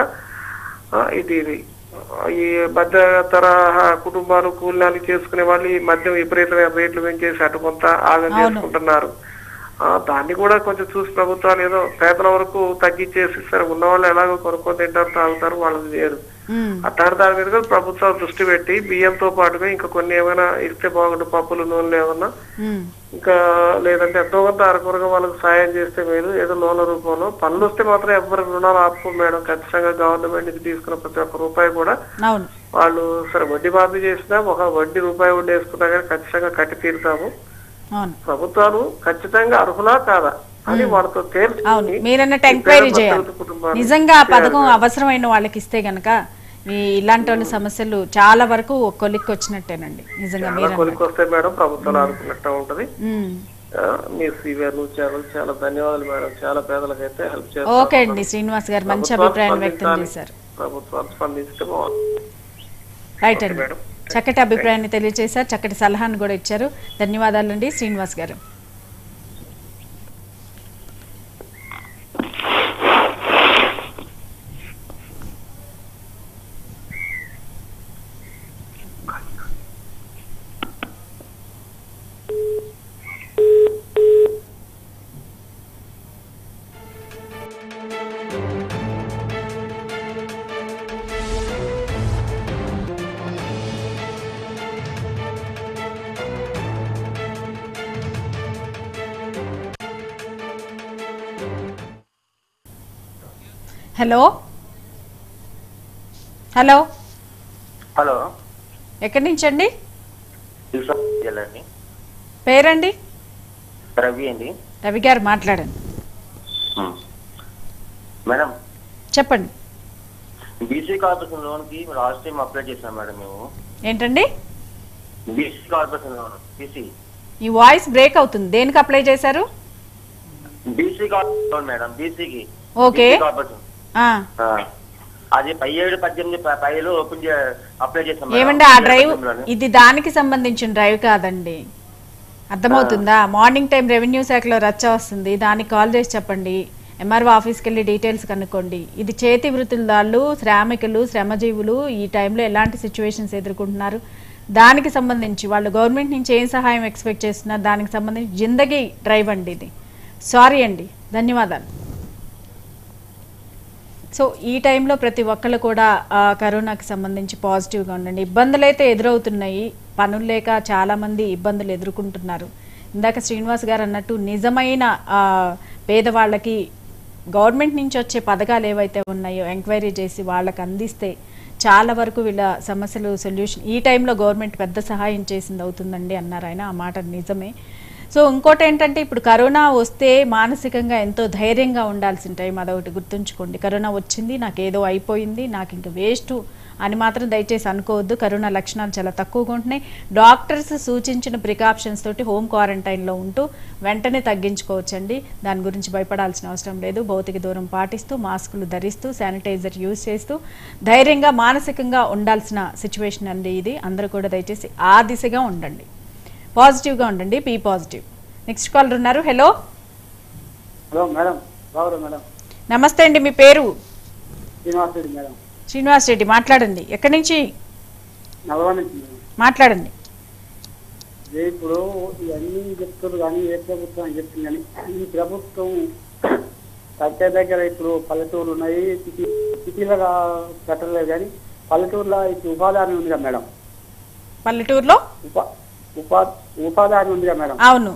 ఆ, ఇది ఇది ఆ, ఈ మధ్య తరహా కుటుంబాలు కూలినాలు చేసుకునే వాళ్ళు ఈ మద్యం విపరీతమైన రేట్లు పెంచేసి అటు కొంత ఆగం చేసుకుంటున్నారు ఆ, దాన్ని కూడా కొంచెం చూసి ప్రభుత్వాలు ఏదో పేదల వరకు తగ్గించేసి సరే ఉన్న వాళ్ళు ఎలాగో కొనుక్కొని తింటారు తాగుతారు వాళ్ళది వేరు ఉమ్, అట్లాంటి దాని మీద కూడా ప్రభుత్వాలు దృష్టి పెట్టి బియ్యంతో పాటుగా ఇంకా కొన్ని ఏమైనా ఇస్తే బాగుంటుంది పప్పులు నూనెలు ఏమన్నా ఉమ్, ఇంకా లేదంటే ఎంతో కొంత అరకొరగా వాళ్ళకి సాయం చేస్తే మేలు ఏదో లోన్ల రూపంలో పనులు వస్తే మాత్రం ఎవరికి రుణాలు ఆపుకో మేడం ఖచ్చితంగా గవర్నమెంట్ నుంచి తీసుకున్న ప్రతి ఒక్క రూపాయి కూడా అవును వాళ్ళు సరే వడ్డీ బాధ చేసినా ఒక వడ్డీ రూపాయి వడ్డీ వేసుకున్నా కానీ ఖచ్చితంగా కట్టి తీరుతాము అవును ప్రభుత్వాలు ఖచ్చితంగా అర్హులా కాదా అని వాళ్ళతో తేల్చి అవును మీరన్నట్టు ఈ ఎంక్వైరీ పేద చేయాలి మధ్యతరగతి కుటుంబాలు నిజంగా ఆ పథకం అవసరమైన వాళ్ళకి ఇస్తే గనక మీ ఇలాంటి వాళ్ళ సమస్యలు చాలా వరకు ఒక కొలిక్కి వచ్చినట్టేనండి నిజంగా చాలా మీరు కొలికి వస్తే మేడం ప్రభుత్వాలు ఆదుకున్నట్టు ఉంటది ఉమ్. ఆ, మీ సివిఆర్ నువ్వు ఛానల్ చాలా ధన్యవాదాలు మేడం చాలా పేదలకైతే హెల్ప్ చేస్తారు ఓకే అండి శ్రీనివాస్ గారు మంచి ప్రభుత్వాలు అభిప్రాయం వ్యక్తం స్పందించాలి. చేశారు ప్రభుత్వాలు స్పందిస్తే బాగుంది రైట్ అండి మేడం. చక్కటి అభిప్రాయాన్ని తెలియజేశారు చక్కటి సలహాను కూడా ఇచ్చారు ధన్యవాదాలండి శ్రీనివాస్ గారు హలో హలో హలో ఎక్కడి నుంచి అండి అండి పేరండి రవి అండి రవి గారు మాట్లాడండి మేడం చెప్పండి బీసీ కార్పొరేషన్ లోన్ కి లాస్ట్ టైం అప్లై చేసాం మేడం మేము ఏంటండి బీసీ కార్పొరేషన్ లోన్ బీసీ ఈ వాయిస్ బ్రేక్ అవుతుంది దేనికి అప్లై చేశారు బీసీ కార్పొరేషన్ లోన్ మేడం బీసీకి ఓకే. కార్పొరేషన్ ఆ, ఆ. అది పై ఏడు పద్దెనిమిది ప- పైలు ఓపెన్ చే అప్లై చేసాం మేడం. ఏమండి ఆ పదిహేడు డ్రైవ్ పద్దెనిమిదిలోనే. ఇది దానికి సంబంధించిన డ్రైవ్ కాదండి అర్థమవుతుందా మార్నింగ్ టైం రెవెన్యూ శాఖలో రచ్చ వస్తుంది దానికి కాల్ చేసి చెప్పండి ఎంఆర్ఓ ఆఫీస్కి వెళ్ళి డీటెయిల్స్ కనుక్కోండి ఇది చేతి వృత్తులదారులు శ్రామికులు శ్రమజీవులు ఈ టైంలో ఎలాంటి సిచ్యువేషన్స్ ఎదుర్కొంటున్నారు దానికి సంబంధించి వాళ్ళు గవర్నమెంట్ నుంచి ఏం సహాయం ఎక్స్పెక్ట్ చేస్తున్నారు దానికి సంబంధించి జిందగీ డ్రైవ్ అండి ఇది సారీ అండి ధన్యవాదాలు సో ఈ టైంలో ప్రతి ఒక్కళ్ళు కూడా ఆ, కరోనాకి సంబంధించి పాజిటివ్గా ఉండండి ఇబ్బందులు అయితే ఎదురవుతున్నాయి పనులు లేక చాలామంది ఇబ్బందులు ఎదుర్కొంటున్నారు ఇందాక శ్రీనివాస్ గారు అన్నట్టు నిజమైన ఆ, పేదవాళ్ళకి గవర్నమెంట్ నుంచి వచ్చే పథకాలు ఏవైతే ఉన్నాయో ఎంక్వైరీ చేసి వాళ్ళకి అందిస్తే చాలా వరకు వీళ్ళ సమస్యలు సొల్యూషన్ ఈ టైంలో గవర్నమెంట్ పెద్ద సహాయం చేసింది అవుతుందండి అన్నారు ఆయన ఆ మాట నిజమే సో ఇంకోటి ఏంటంటే ఇప్పుడు కరోనా వస్తే మానసికంగా ఎంతో ధైర్యంగా ఉండాల్సిన టైం అదొకటి గుర్తుంచుకోండి కరోనా వచ్చింది నాకు ఏదో అయిపోయింది నాకు ఇంక వేస్ట్ అని మాత్రం దయచేసి అనుకోవద్దు కరోనా లక్షణాలు చాలా తక్కువగా ఉంటున్నాయి డాక్టర్స్ సూచించిన ప్రికాషన్స్ తోటి హోమ్ క్వారంటైన్లో ఉంటూ వెంటనే తగ్గించుకోవచ్చండి దాని గురించి భయపడాల్సిన అవసరం లేదు భౌతిక దూరం పాటిస్తూ మాస్కులు ధరిస్తూ శానిటైజర్ యూజ్ చేస్తూ ధైర్యంగా మానసికంగా ఉండాల్సిన సిచ్యువేషన్ అండి ఇది అందరూ కూడా దయచేసి ఆ దిశగా ఉండండి పాజిటివ్గా ఉండండి బీ పాజిటివ్ నెక్స్ట్ కాలర్ ఉన్నారు హలో హలో మేడం బాగురా మేడం నమస్తే అండి మీ పేరు శ్రీనివాస్ రెడ్డి మేడం శ్రీనివాస్ రెడ్డి మాట్లాడండి ఎక్కడి నుంచి నలవనికి మాట్లాడండి ఇదే ఇప్పుడు ఇవన్నీ చెప్తారు కానీ ఏ ప్రభుత్వం అని చెప్తుంది కానీ ఈ ప్రభుత్వం దగ్గర దగ్గర ఇప్పుడు పల్లెటూర్లు ఉన్నాయి సిటీ సిటీలో కా- పెట్టలేదు కానీ పల్లెటూరులో ఇప్పుడు ఉపాధి హామీ ఉంది కదా మేడం పల్లెటూరులో ఉపా ఉపా ఉపాధి హామీ ఉంది కదా మేడం అవును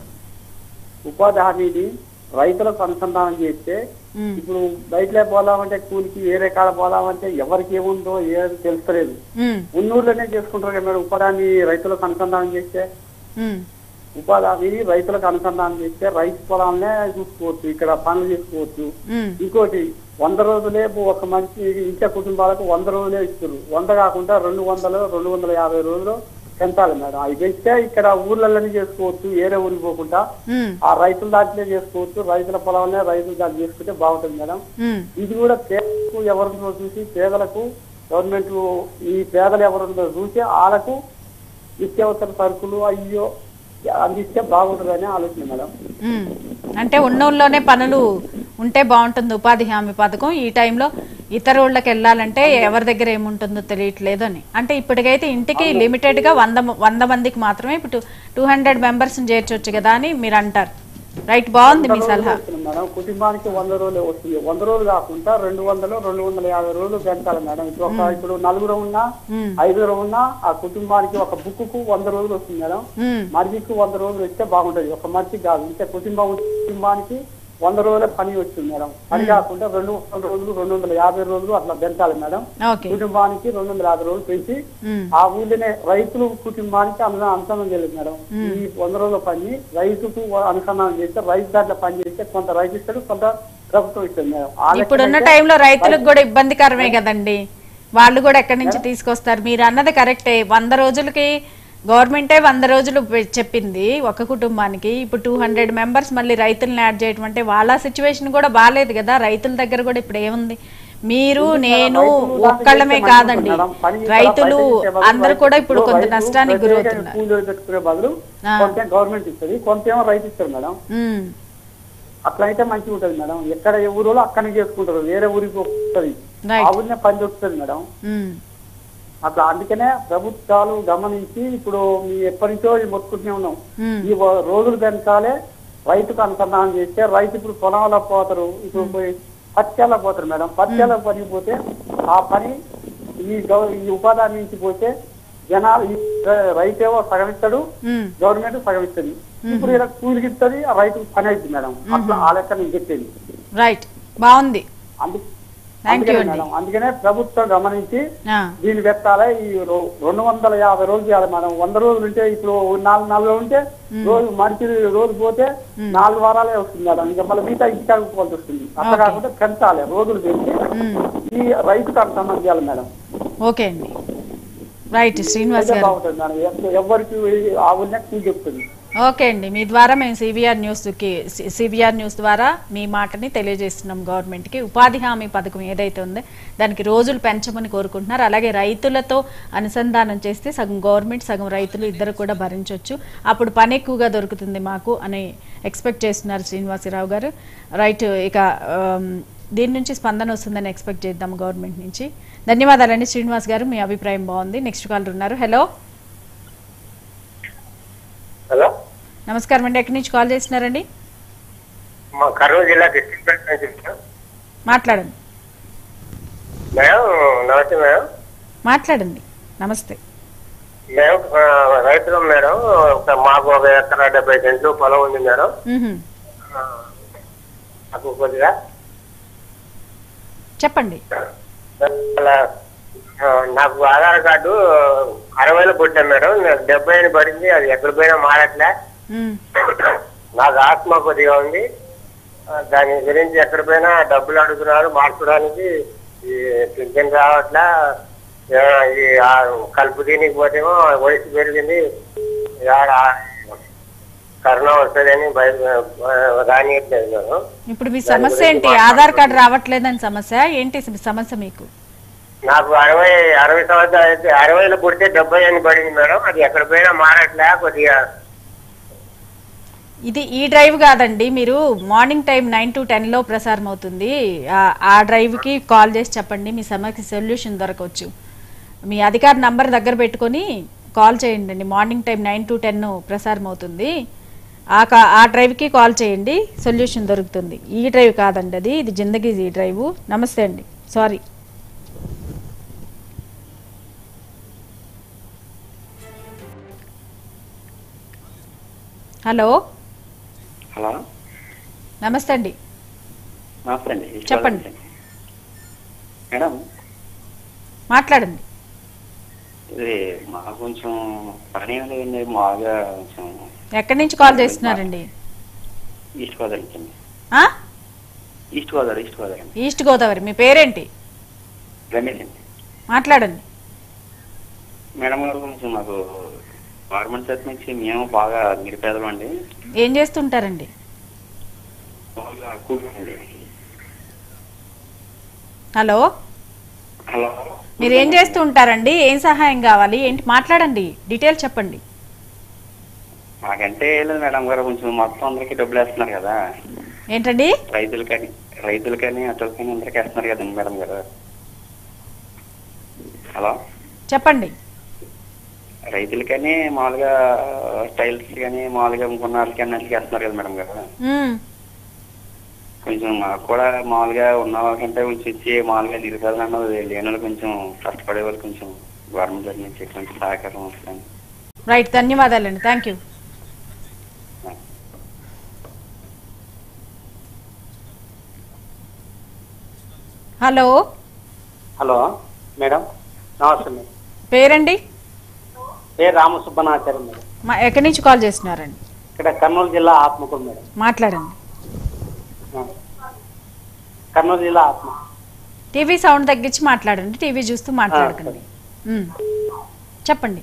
ఉపాధి హామీని రైతులకు అనుసంధానం చేస్తే ఉమ్, ఇప్పుడు బయటలే పోదామంటే కూలికి వేరే కాడ పోదామంటే ఎవరికి ఏముందో ఏది తెలుస్తలేదు ఉమ్, ఉన్నూరులోనే చేసుకుంటారు కదా మేడం ఉపాధి హామీ రైతులకు అనుసంధానం చేస్తే ఉమ్, ఉపాధి హామీ రైతులకు అనుసంధానం చేస్తే రైతు పొలాలనే చూసుకోవచ్చు ఇక్కడ పనులు చేసుకోవచ్చు ఉమ్, ఇంకోటి వంద రోజులే ఒక మంచి ఇంట్లో కుటుంబాలకు వంద రోజులే ఇస్తారు వంద కాకుండా రెండు వందలు రెండు వందల యాభై రోజులు పెంచాలి మేడం అవి పెంచితే ఇక్కడ ఊర్లలోనే చేసుకోవచ్చు వేరే ఊరికి పోకుండా ఉమ్, ఆ రైతుల దాంట్లో చేసుకోవచ్చు రైతుల పొలంలో రైతుల దాంట్లో చేసుకుంటే బాగుంటుంది మేడం ఉమ్, ఇది కూడా పేదలకు ఎవరుందో చూసి పేదలకు గవర్నమెంట్ ఈ పేదలు ఎవరుందో చూసి వాళ్ళకు నిత్యావసర సరుకులు అయ్యో అందిస్తే బాగుంటుందని ఆలోచన మేడం ఉమ్. అంటే ఉన్నోళ్ళలోనే పనులు ఉంటే బాగుంటుంది ఉపాధి హామీ పథకం ఈ టైంలో ఇతర ఊళ్ళకి వెళ్ళాలంటే ఎవరి దగ్గర ఏముంటుందో తెలియట్లేదు అని అంటే ఇప్పటికైతే ఇంటికి లిమిటెడ్ గా వంద మ- వంద మందికి మాత్రమే ఇప్పుడు టూ హండ్రెడ్ మెంబర్స్ చేర్చొచ్చు కదా అని మీరు అంటారు రైట్ బాగుంది మీ సలహా వస్తుంది మేడం కుటుంబానికి వంద రోజులే వస్తుంది వంద రోజులు కాకుండా రెండు వందలు రెండు వందల యాభై రోజులు పెంచాలి మేడం ఇప్పుడు ఒక ఇప్పుడు నలుగురు ఉన్నా ఉమ్, ఐదుగురు ఉన్నా ఆ కుటుంబానికి ఒక బుక్ కు వంద రోజులు వస్తుంది మేడం ఉమ్, మనిషికి వంద రోజులు ఇస్తే బాగుంటది ఒక మనిషికి కాదు ఇంటే కుటుంబం కుటుంబానికి వంద రోజుల పని వచ్చింది మేడం పని కాకుండా రెండు వందల రోజులు రెండు వందల యాభై రోజులు అట్లా పెంచాలి మేడం ఓకే కుటుంబానికి రెండు వందల యాభై రోజులు పెంచి ఉమ్, ఆ ఊళ్ళోనే రైతులు కుటుంబానికి అనుసంధానం అనుసంధానం చేయలేదు మేడం ఈ వంద రోజుల పని రైతుకు అనుసంధానం చేస్తే రైతు దాంట్లో పని చేస్తే కొంత రైతు ఇస్తాడు కొంత ప్రభుత్వం ఇస్తుంది మేడం ఆ ఇప్పుడున్న లెక్కనైతే టైంలో రైతులకు కూడా ఇబ్బందికరమే కదండి వాళ్ళు కూడా ఎక్కడి నుంచి తీసుకొస్తారు మీరు అన్నది కరెక్టే వంద రోజులకి గవర్నమెంటే వంద రోజులు పె- చెప్పింది ఒక కుటుంబానికి ఇప్పుడు టూ హండ్రెడ్ మెంబర్స్ మళ్ళీ రైతులను యాడ్ చేయడం అంటే వాళ్ళ సిచ్యువేషన్ కూడా బాగాలేదు కదా రైతుల దగ్గర కూడా ఇప్పుడు ఏముంది మీరు నేను ఒక్కళ్ళమే కాదండి రైతులు అందరూ కూడా ఇప్పుడు కొంత నష్టానికి గురవుతున్నారు కూలీలు పెట్టుకునే బదులు ఆ. కొంత గవర్నమెంట్ ఇస్తుంది కొంతేమో రైతు ఇస్తారు మేడం ఉమ్, అట్లా అయితే మంచిగా ఉంటుంది మేడం ఎక్కడ ఏ ఊరిలో అక్కడనే చేసుకుంటారు వేరే ఊరికి వస్తుంది Right. ఆ ఊరినే పని దొరుకుతుంది మేడం ఉమ్, అట్లా అందుకనే ప్రభుత్వాలు గమనించి ఇప్పుడు మీ ఎప్పటి నుంచో ఇది మొత్తుకుంటూనే ఉన్నాం ఉమ్, ఈ వ- రోజులు పెంచాలి రైతుకు అనుసంధానం చేస్తే రైతు ఇప్పుడు పొలంలో పోతారు ఇప్పుడు పోయి పత్యాలకు పోతారు మేడం పత్యాలకు పని పోతే ఆ పని ఈ గవ- ఈ ఉపాధి హామీ నుంచి పోతే జనాలు ఈ రైతు ఏమో సగం ఇస్తాడు ఉమ్, గవర్నమెంట్ సగం ఇస్తుంది ఇప్పుడు ఇలా కూలికి ఇస్తుంది ఆ రైతుకు పని అవుతుంది మేడం అట్లా ఆ లెక్క నేను చెప్పేది రైట్ బాగుంది అందు- Thank you అందుకనే అండి. మేడం అందుకనే ప్రభుత్వం గమనించి ఆ, దీన్ని పెట్టాలి ఈ రో- రెండు వందల యాభై రోజులు చేయాలి మేడం వంద రోజులు ఉంటే ఇప్పుడు నాలుగు నాలుగు ఉంటే రోజు మనిషి రోజు పోతే నాలుగు వారాలే వస్తుంది మేడం ఇంకా మళ్ళీ మిగతా ఇచ్చుకోవాల్సి వస్తుంది అట్లా Okay. కాకుండా పెంచాలి రోజులు పెంచి ఉమ్, ఈ రైతుకు అంత సంబంధం చేయాలి మేడం ఓకే అండి రైట్ శ్రీనివాస్ అయితే గారు బాగుంటుంది మేడం ఎవ- ఎవరికి ఆ ఊరినే కూలి చెప్తుంది ఓకే అండి మీ ద్వారా మేము సిబిఆర్ న్యూస్కి సిబిఆర్ న్యూస్ ద్వారా మీ మాటని తెలియజేస్తున్నాం గవర్నమెంట్కి ఉపాధి హామీ పథకం ఏదైతే ఉందో దానికి రోజులు పెంచమని కోరుకుంటున్నారు అలాగే రైతులతో అనుసంధానం చేస్తే సగం గవర్నమెంట్ సగం రైతులు ఇద్దరు కూడా భరించవచ్చు అప్పుడు పని ఎక్కువగా దొరుకుతుంది మాకు అని ఎక్స్పెక్ట్ చేస్తున్నారు శ్రీనివాసరావు గారు రైట్ ఇక ఆమ్, దీని నుంచి స్పందన వస్తుందని ఎక్స్పెక్ట్ చేద్దాం గవర్నమెంట్ నుంచి ధన్యవాదాలండి శ్రీనివాస్ గారు మీ అభిప్రాయం బాగుంది నెక్స్ట్ కాల్ ఉన్నారు హలో హలో నమస్కారం అండి ఎక్కడి నుంచి కాల్ చేస్తున్నారండి మా కర్నూలు జిల్లా డిస్ట్రిక్ట్ నుంచి వచ్చాం. మాట్లాడండి మేడం నమస్తే మేడం మాట్లాడండి నమస్తే మేము ఆ, రైతులం మేడం ఒక మాకు ఒక ఎకరా డెబ్బై సెంట్లు పొలం ఉంది మేడం మ్హూ. ఆ, నాకు కొద్దిగా చెప్పండి అలా, ఆ, నాకు ఆధార్ కార్డు అరవైలో పుట్టాను మేడం నాకు డెబ్బై అని పడింది అది ఎక్కడ పోయినా మారట్లే మ్, నాకు ఆత్మ కొద్దిగా ఉంది ఆ, దాని గురించి ఎక్కడ పోయినా డబ్బులు అడుగుతున్నారు మార్చడానికి ఈ పింఛన్ రావట్లా ఆ, ఈ ఆ కలుపు దీనికి పోతేమో వయసు పెరిగింది ఆడ కరోనా వస్తుందని భయ రానియట్లేదు నేను ఇప్పుడు మీ సమస్య ఏంటి ఆధార్ కార్డు రావట్లేదని సమస్య ఏంటి మీ సమస్య మీకు నాకు అరవై అరవై సంవత్సరాలు అయితే అరవైలో పుడితే డెబ్బై అని పడింది మేడం అది ఎక్కడ పోయినా మారట్లే కొద్దిగా ఇది ఈ డ్రైవ్ కాదండి మీరు మార్నింగ్ టైం నైన్ టు టెన్లో ప్రసారం అవుతుంది ఆ- ఆ డ్రైవ్కి కాల్ చేసి చెప్పండి మీ సమస్యకి సొల్యూషన్ దొరకవచ్చు మీ అధికారి నంబర్ దగ్గర పెట్టుకొని కాల్ చేయండి అండి morning time nine to ten ప్రసారం అవుతుంది ఆ కా ఆ డ్రైవ్కి కాల్ చేయండి సొల్యూషన్ దొరుకుతుంది ఈ డ్రైవ్ కాదండి అది ఇది జిందగీ ఈ డ్రైవ్ నమస్తే అండి సారీ హలో హలో నమస్తే అండి నమస్తే అండి చెప్పండి. మేడం మాట్లాడండి ఇది మాకు కొంచెం పని ఏం లేదండి మామూలుగా కొంచెం ఎక్కడి నుంచి కాల్ చేస్తున్నారండి ఈస్ట్ గోదావరి నుంచి అండి ఆ? ఈస్ట్ గోదావరి ఈస్ట్ గోదావరి అండి ఈస్ట్ గోదావరి మీ పేరేంటి రమేష్ అండి మాట్లాడండి మేడం గారు కొంచెం మాకు గవర్నమెంట్ తరఫు నుంచి మేము బాగా నిరుపేదలు అండి ఏం చేస్తుంటారండి మామూలుగా కూలి అండి హలో హలో మీరు ఏం చేస్తూ ఉంటారండి ఏం సహాయం కావాలి ఏంటి మాట్లాడండి డీటెయిల్ చెప్పండి మాకంటే ఏం లేదు మేడం గారు కొంచెం మొత్తం అందరికీ డబ్బులు వేస్తున్నారు కదా ఏంటండి రైతులకని రైతులకని అటోకని అందరికీ వేస్తున్నారు కదండి మేడం గారు హలో చెప్పండి రైతులకని మామూలుగా టైల్స్ కానీ మామూలుగా ఇంకొన్న వాళ్ళకి అన్నిటికీ వేస్తున్నారు కదా మేడం గారు మ్మ్. కొంచెం మాకు కూడా మామూలుగా ఉన్న వాళ్ళకంటే కొంచెం ఇచ్చి మామూలుగా నిరుపేదలు అన్నది లేని వాళ్ళు కొంచెం కష్టపడే వాళ్ళు కొంచెం గవర్నమెంట్ దగ్గర నుంచి కొంచెం సహకారం వస్తుంది రైట్ ధన్యవాదాలండి thank you hello hello madam నమస్తే మేడం పేరండి పేరు రామసుబ్బనాచార్య మేడం మా ఎక్కడి నుంచి కాల్ చేస్తున్నారండి ఇక్కడ కర్నూలు జిల్లా ఆత్మకూరు మేడం మాట్లాడండి ఆ. కర్నూలు జిల్లా ఆత్మ టీవీ సౌండ్ తగ్గించి మాట్లాడండి టీవీ చూస్తూ మాట్లాడకండి మ్మ్. చెప్పండి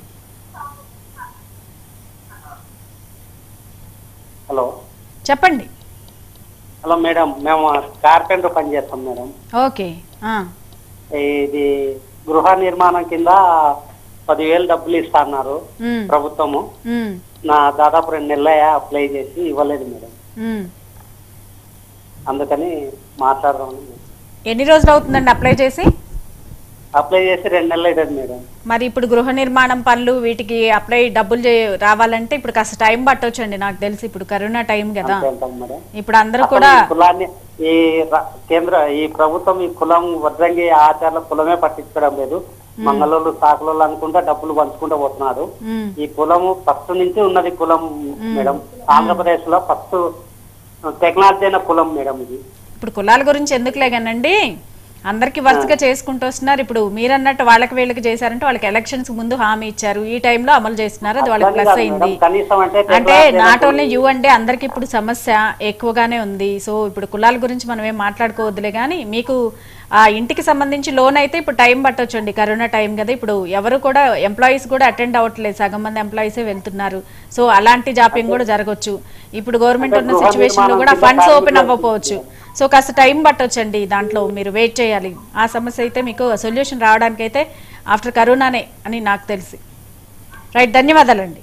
హలో చెప్పండి హలో మేడం మేము కార్పెంటర్ పని చేస్తాం మేడం ఓకే ఆ. ఇది గృహ నిర్మాణం కింద పదివేలు డబ్బులు ఇస్తా అన్నారు మ్మ్. ప్రభుత్వము మ్మ్. నా దాదాపు రెండు నెలలయ్యా అప్లై చేసి ఇవ్వలేదు మేడం మ్మ్. అందుకని మాట్లాడదామని ఎన్ని రోజులు అవుతుందండి అప్లై చేసి అప్లై చేసి రెండు నెలలు అవుతుంది మేడం మరి ఇప్పుడు గృహ నిర్మాణం పనులు వీటికి అప్లై డబ్బులు చే- రావాలంటే ఇప్పుడు కాస్త టైం పట్టొచ్చండి నాకు తెలిసి ఇప్పుడు కరోనా టైం కదా అంతే అంటాం మేడం ఇప్పుడు అందరూ అసలు కూడా ఈ కులాన్ని ఈ ర- కేంద్ర ఈ ప్రభుత్వం ఈ కులం వడ్రంగి ఆచారాల కులమే పట్టించుకోవడం లేదు మంగళోళ్ళు సాకులోళ్ళు అనుకుంటా డబ్బులు పంచుకుంటూ పోతున్నారు మ్మ్. ఈ కులము ఫస్ట్ నుంచి ఉన్నది కులం మేడం ఆంధ్రప్రదేశ్ లో ఫస్ట్ టెక్నాలజీ అయిన కులం మేడం ఇది ఇప్పుడు కులాల గురించి ఎందుకులే కానండి అందరికి వరుసగా చేసుకుంటూ వస్తున్నారు ఇప్పుడు మీరన్నట్టు వాళ్ళకి వీళ్ళకి చేశారంటే వాళ్ళకి ఎలక్షన్స్ ముందు హామీ ఇచ్చారు ఈ టైంలో అమలు చేస్తున్నారు అది వాళ్ళకి అట్లని ప్లస్ కాదు అయింది మేడం, కనీసం అంటే అంటే technology నాట్ అయిన ఓన్లీ యూ అంటే అందరికి ఇప్పుడు సమస్య ఎక్కువగానే ఉంది సో ఇప్పుడు కులాల గురించి మనం ఏం మాట్లాడుకోవద్దులే కానీ మీకు ఆ ఇంటికి సంబంధించి లోన్ అయితే ఇప్పుడు టైం పట్టొచ్చండి కరోనా టైం కదా ఇప్పుడు ఎవరు కూడా ఎంప్లాయీస్ కూడా అటెండ్ అవ్వట్లేదు సగం మంది ఎంప్లాయీసే వెళ్తున్నారు సో అలాంటి జాప్యం కూడా జరగచ్చు ఇప్పుడు గవర్నమెంట్ ఉన్న అంటే గృహ సిచ్యువేషన్ లో కూడా నిర్మాణం ఫండ్స్ కింద ఓపెన్ ఫ్యామిలీ అవ్వకపోవచ్చు సో కాస్త టైం పట్టొచ్చండి దాంట్లో మీరు వెయిట్ చేయాలి ఆ సమస్య అయితే మీకు సొల్యూషన్ రావడానికి అయితే ఆఫ్టర్ కరోనానే అని నాకు తెలిసి రైట్ ధన్యవాదాలండి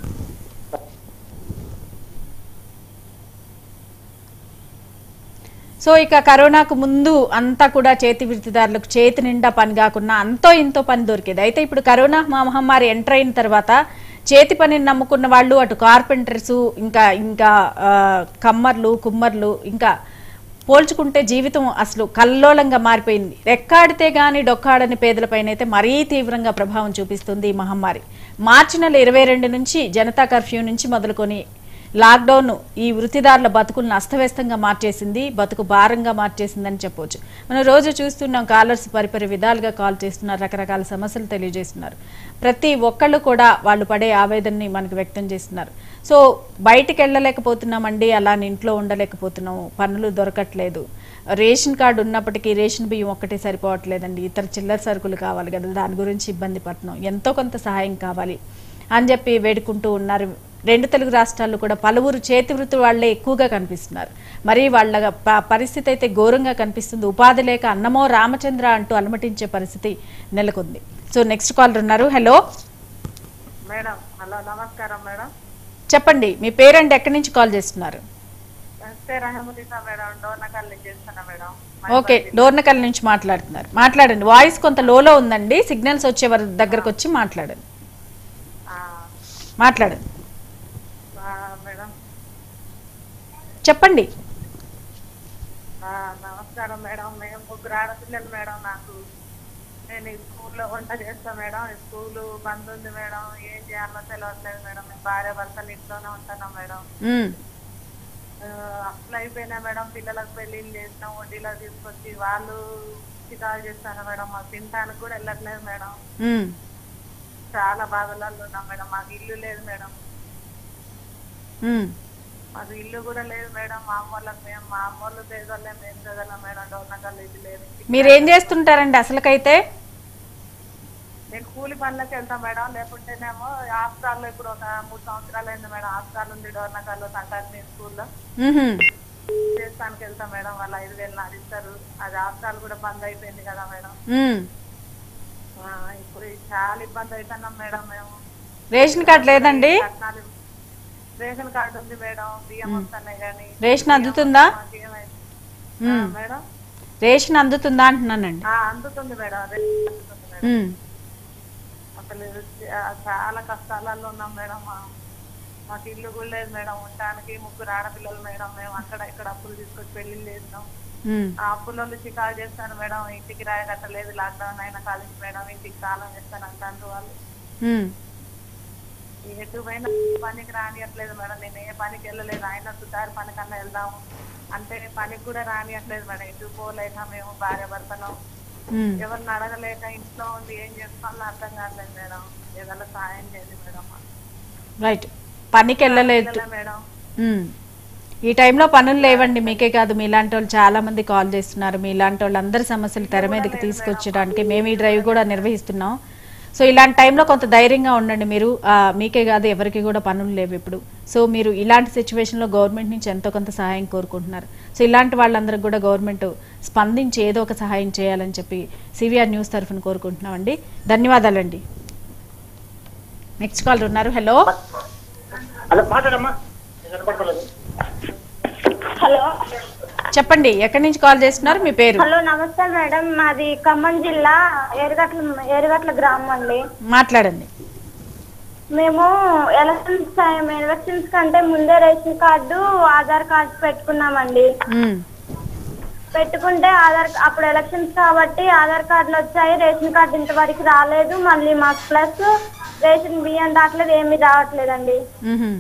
సో ఇక కరోనాకు ముందు అంతా కూడా చేతి వృత్తిదారులకు చేతి నిండా పని కాకుండా అంతో ఇంతో పని దొరికేది అయితే ఇప్పుడు కరోనా మహమ్మారి ఎంటర్ అయిన తర్వాత చేతి పనిని నమ్ముకున్న వాళ్ళు అటు కార్పెంటర్స్ ఇంకా ఇంకా ఆ, కమ్మర్లు కుమ్మర్లు ఇంకా పోల్చుకుంటే జీవితం అసలు కల్లోలంగా మారిపోయింది రెక్కాడితే గాని డొక్కాడని పేదలపైన అయితే మరీ తీవ్రంగా ప్రభావం చూపిస్తుంది ఈ మహమ్మారి మార్చి నెల ఇరవై రెండు నుంచి జనతా కర్ఫ్యూ నుంచి మొదలుకొని లాక్డౌన్ ఈ వృత్తిదారుల బతుకులను అస్తవ్యస్తంగా మార్చేసింది బతుకు భారంగా మార్చేసిందని చెప్పొచ్చు మనం రోజు చూస్తున్నాం కాలర్స్ పరిపరి విధాలుగా కాల్ చేస్తున్నారు రకరకాల సమస్యలు తెలియజేస్తున్నారు ప్రతి ఒక్కళ్ళు కూడా వాళ్ళు పడే ఆవేదనని మనకు వ్యక్తం చేస్తున్నారు సో బయటికి వెళ్ళలేకపోతున్నామండి అలా ఇంట్లో ఉండలేకపోతున్నాము పనులు దొరకట్లేదు రేషన్ కార్డు ఉన్నప్పటికీ రేషన్ బియ్యం ఒక్కటే సరిపోవట్లేదండి ఇతర చిల్లర సరుకులు కావాలి కదా దాని గురించి ఇబ్బంది పడుతున్నాం ఎంతో కొంత సహాయం కావాలి అని చెప్పి వేడుకుంటూ ఉన్నారు రెండు తెలుగు రాష్ట్రాల్లో కూడా పలువురు చేతి వృత్తి వాళ్ళే ఎక్కువగా కనిపిస్తున్నారు మరి వాళ్ళ ప- పరిస్థితి అయితే ఘోరంగా కనిపిస్తుంది ఉపాధి లేక అన్నమో రామచంద్ర అంటూ అలమటించే పరిస్థితి నెలకొంది సో నెక్స్ట్ కాలర్ ఉన్నారు హలో మేడం హలో నమస్కారం మేడం చెప్పండి మీ పేరెంట్ ఎక్కడి నుంచి కాల్ చేస్తున్నారు నమస్తే రహమతుల్లా మేడం డోర్నకల్ నుంచి చేస్తున్నా మేడం ఓకే డోర్నకల్ నుంచి మాట్లాడుతున్నారు మాట్లాడండి వాయిస్ కొంత లోలో ఉందండి సిగ్నల్స్ వచ్చే వారి దగ్గరకు వచ్చి మాట్లాడండి మాట్లాడండి ఆ, మేడం చెప్పండి ఆ, నమస్కారం మేడం మేము ముగ్గురు ఆడపిల్లలు మేడం నాకు నేను ఈ స్కూల్లో వంట చేస్తా మేడం ఈ స్కూల్ బంద్ ఉంది మేడం ఏం చేయాలో తెలియట్లేదు మేడం మేము భార్య భర్తలు ఇంట్లోనే ఉంటున్నాం మేడం ఉమ్, ఆ, అప్పులు అయిపోయినా మేడం పిల్లలకు పెళ్లిళ్ళు చేసినాం వడ్డీలో తీసుకొచ్చి వాళ్ళు చికాకు చేస్తాను మేడం మాకు తినడానికి కూడా వెళ్ళట్లేదు మేడం ఉమ్, చాలా బాధలలో ఉన్నాం మేడం మాకు ఇల్లు లేదు మేడం ఉమ్. మాకు ఇల్లు కూడా లేదు మేడం మా అమ్మోళ్ళకి మేము మా అమ్మోళ్ళు పేదోళ్ళే మేము చదవలేం మేడం డోర్నకల్ ఇది లేదు మీరు ఏం చేస్తుంటారండి అసలుకైతే నేను కూలి పనులకు వెళ్తాం మేడం లేకుంటేనేమో హాస్టల్లో ఇప్పుడు ఒక మూడు సంవత్సరాలు అయింది మేడం హాస్టల్ ఉంది డోర్నకల్లో సంక్రాంతి స్కూల్లో ఉహుం, చేస్తానికి వెళ్తాం మేడం వాళ్ళు ఐదు వేలు నాది ఇస్తారు అది హాస్టల్ కూడా బంద్ అయిపోయింది కదా మేడం ఉమ్. ఆ, ఇప్పుడు చాలా ఇబ్బంది అవుతున్నాం మేడం మేము రేషన్ కార్డు లేదండి కట్నాలు రేషన్ కార్డు ఉంది మేడం బియ్యం వస్తున్నాయి కానీ రేషన్ అందుతుందా ఉమ్. మేడం రేషన్ అందుతుందా అంటున్నానండి ఆ, అందుతుంది మేడం రేషన్ అందుతుంది మేడం ఉమ్, అసలు చా- చాలా కష్టాలలో ఉన్నాం మేడం మా- మాకు ఇల్లు కూడా లేదు మేడం ఉండడానికి ముగ్గురు ఆడపిల్లలు మేడం మేము అక్కడ ఇక్కడ అప్పులు తీసుకొచ్చి పెళ్లిళ్ళు చేసినాం ఉమ్. ఆ అప్పులలో చికాకు చేస్తాను మేడం ఇంటికి రాయ కట్టలేదు లాక్డౌన్ అయినా కాలేజ్ మేడం ఇంటికి కాలం చేస్తాను అంటారు వాళ్ళు ఉమ్. ఎటు పోయినా పనికి రానియట్లేదు మేడం నేను ఏ పనికి వెళ్ళలేదు ఆయన సుతారు పనికన్నా వెళ్దాము అంటే పనికి కూడా రానియట్లేదు మేడం ఎటు పోలేక మేము భార్య భర్తలు ఉమ్. ఎవరిని అడగలేక ఇంట్లో ఉండి ఏం చేసుకోవాలో అర్థం కావట్లేదు మేడం ఏదైనా సాయం చేయండి మేడం రైట్ పనికి వెళ్ళలేదు పిల్లలే మేడం ఉమ్. ఈ టైంలో పనులు లేవండి మీకే కాదు మీలాంటి వాళ్ళు చాలా మంది కాల్ చేస్తున్నారు మీలాంటి వాళ్ళు అందరి సమస్యలు తెర మీదకి తీసుకొచ్చడానికి మేము ఈ డ్రైవ్ కూడా నిర్వహిస్తున్నాం సో ఇలాంటి టైంలో కొంత ధైర్యంగా ఉండండి మీరు ఆ, మీకే కాదు ఎవరికి కూడా పనులు లేవు ఇప్పుడు సో మీరు ఇలాంటి సిచ్యువేషన్లో గవర్నమెంట్ నుంచి ఎంతో కొంత సహాయం కోరుకుంటున్నారు సో ఇలాంటి వాళ్ళందరికీ కూడా గవర్నమెంట్ స్పందించి ఏదో ఒక సహాయం చేయాలని చెప్పి సివిఆర్ న్యూస్ తరఫున కోరుకుంటున్నామండి ధన్యవాదాలండి నెక్స్ట్ కాల్ ఉన్నారు హలో హలో మాట్లాడమ్మా వినపడలేదు హలో చెప్పండి ఎక్కడి నుంచి కాల్ చేస్తున్నారు మీ పేరు హలో నమస్తే మేడం మాది ఖమ్మం జిల్లా ఏరుగట్ల ఏరుగట్ల గ్రామం అండి మాట్లాడండి మేము ఎలక్షన్స్ టైం ఎలక్షన్స్ కంటే ముందే రేషన్ కార్డు ఆధార్ కార్డు పెట్టుకున్నామండి ఉమ్, పెట్టుకుంటే ఆధార్ అప్పుడు ఎలక్షన్స్ కాబట్టి ఆధార్ కార్డులు వచ్చాయి రేషన్ కార్డు ఇంతవరకు రాలేదు మళ్ళీ మాకు ప్లస్ రేషన్ బియ్యం రావట్లేదు ఏమీ రావట్లేదండి ఉహుం,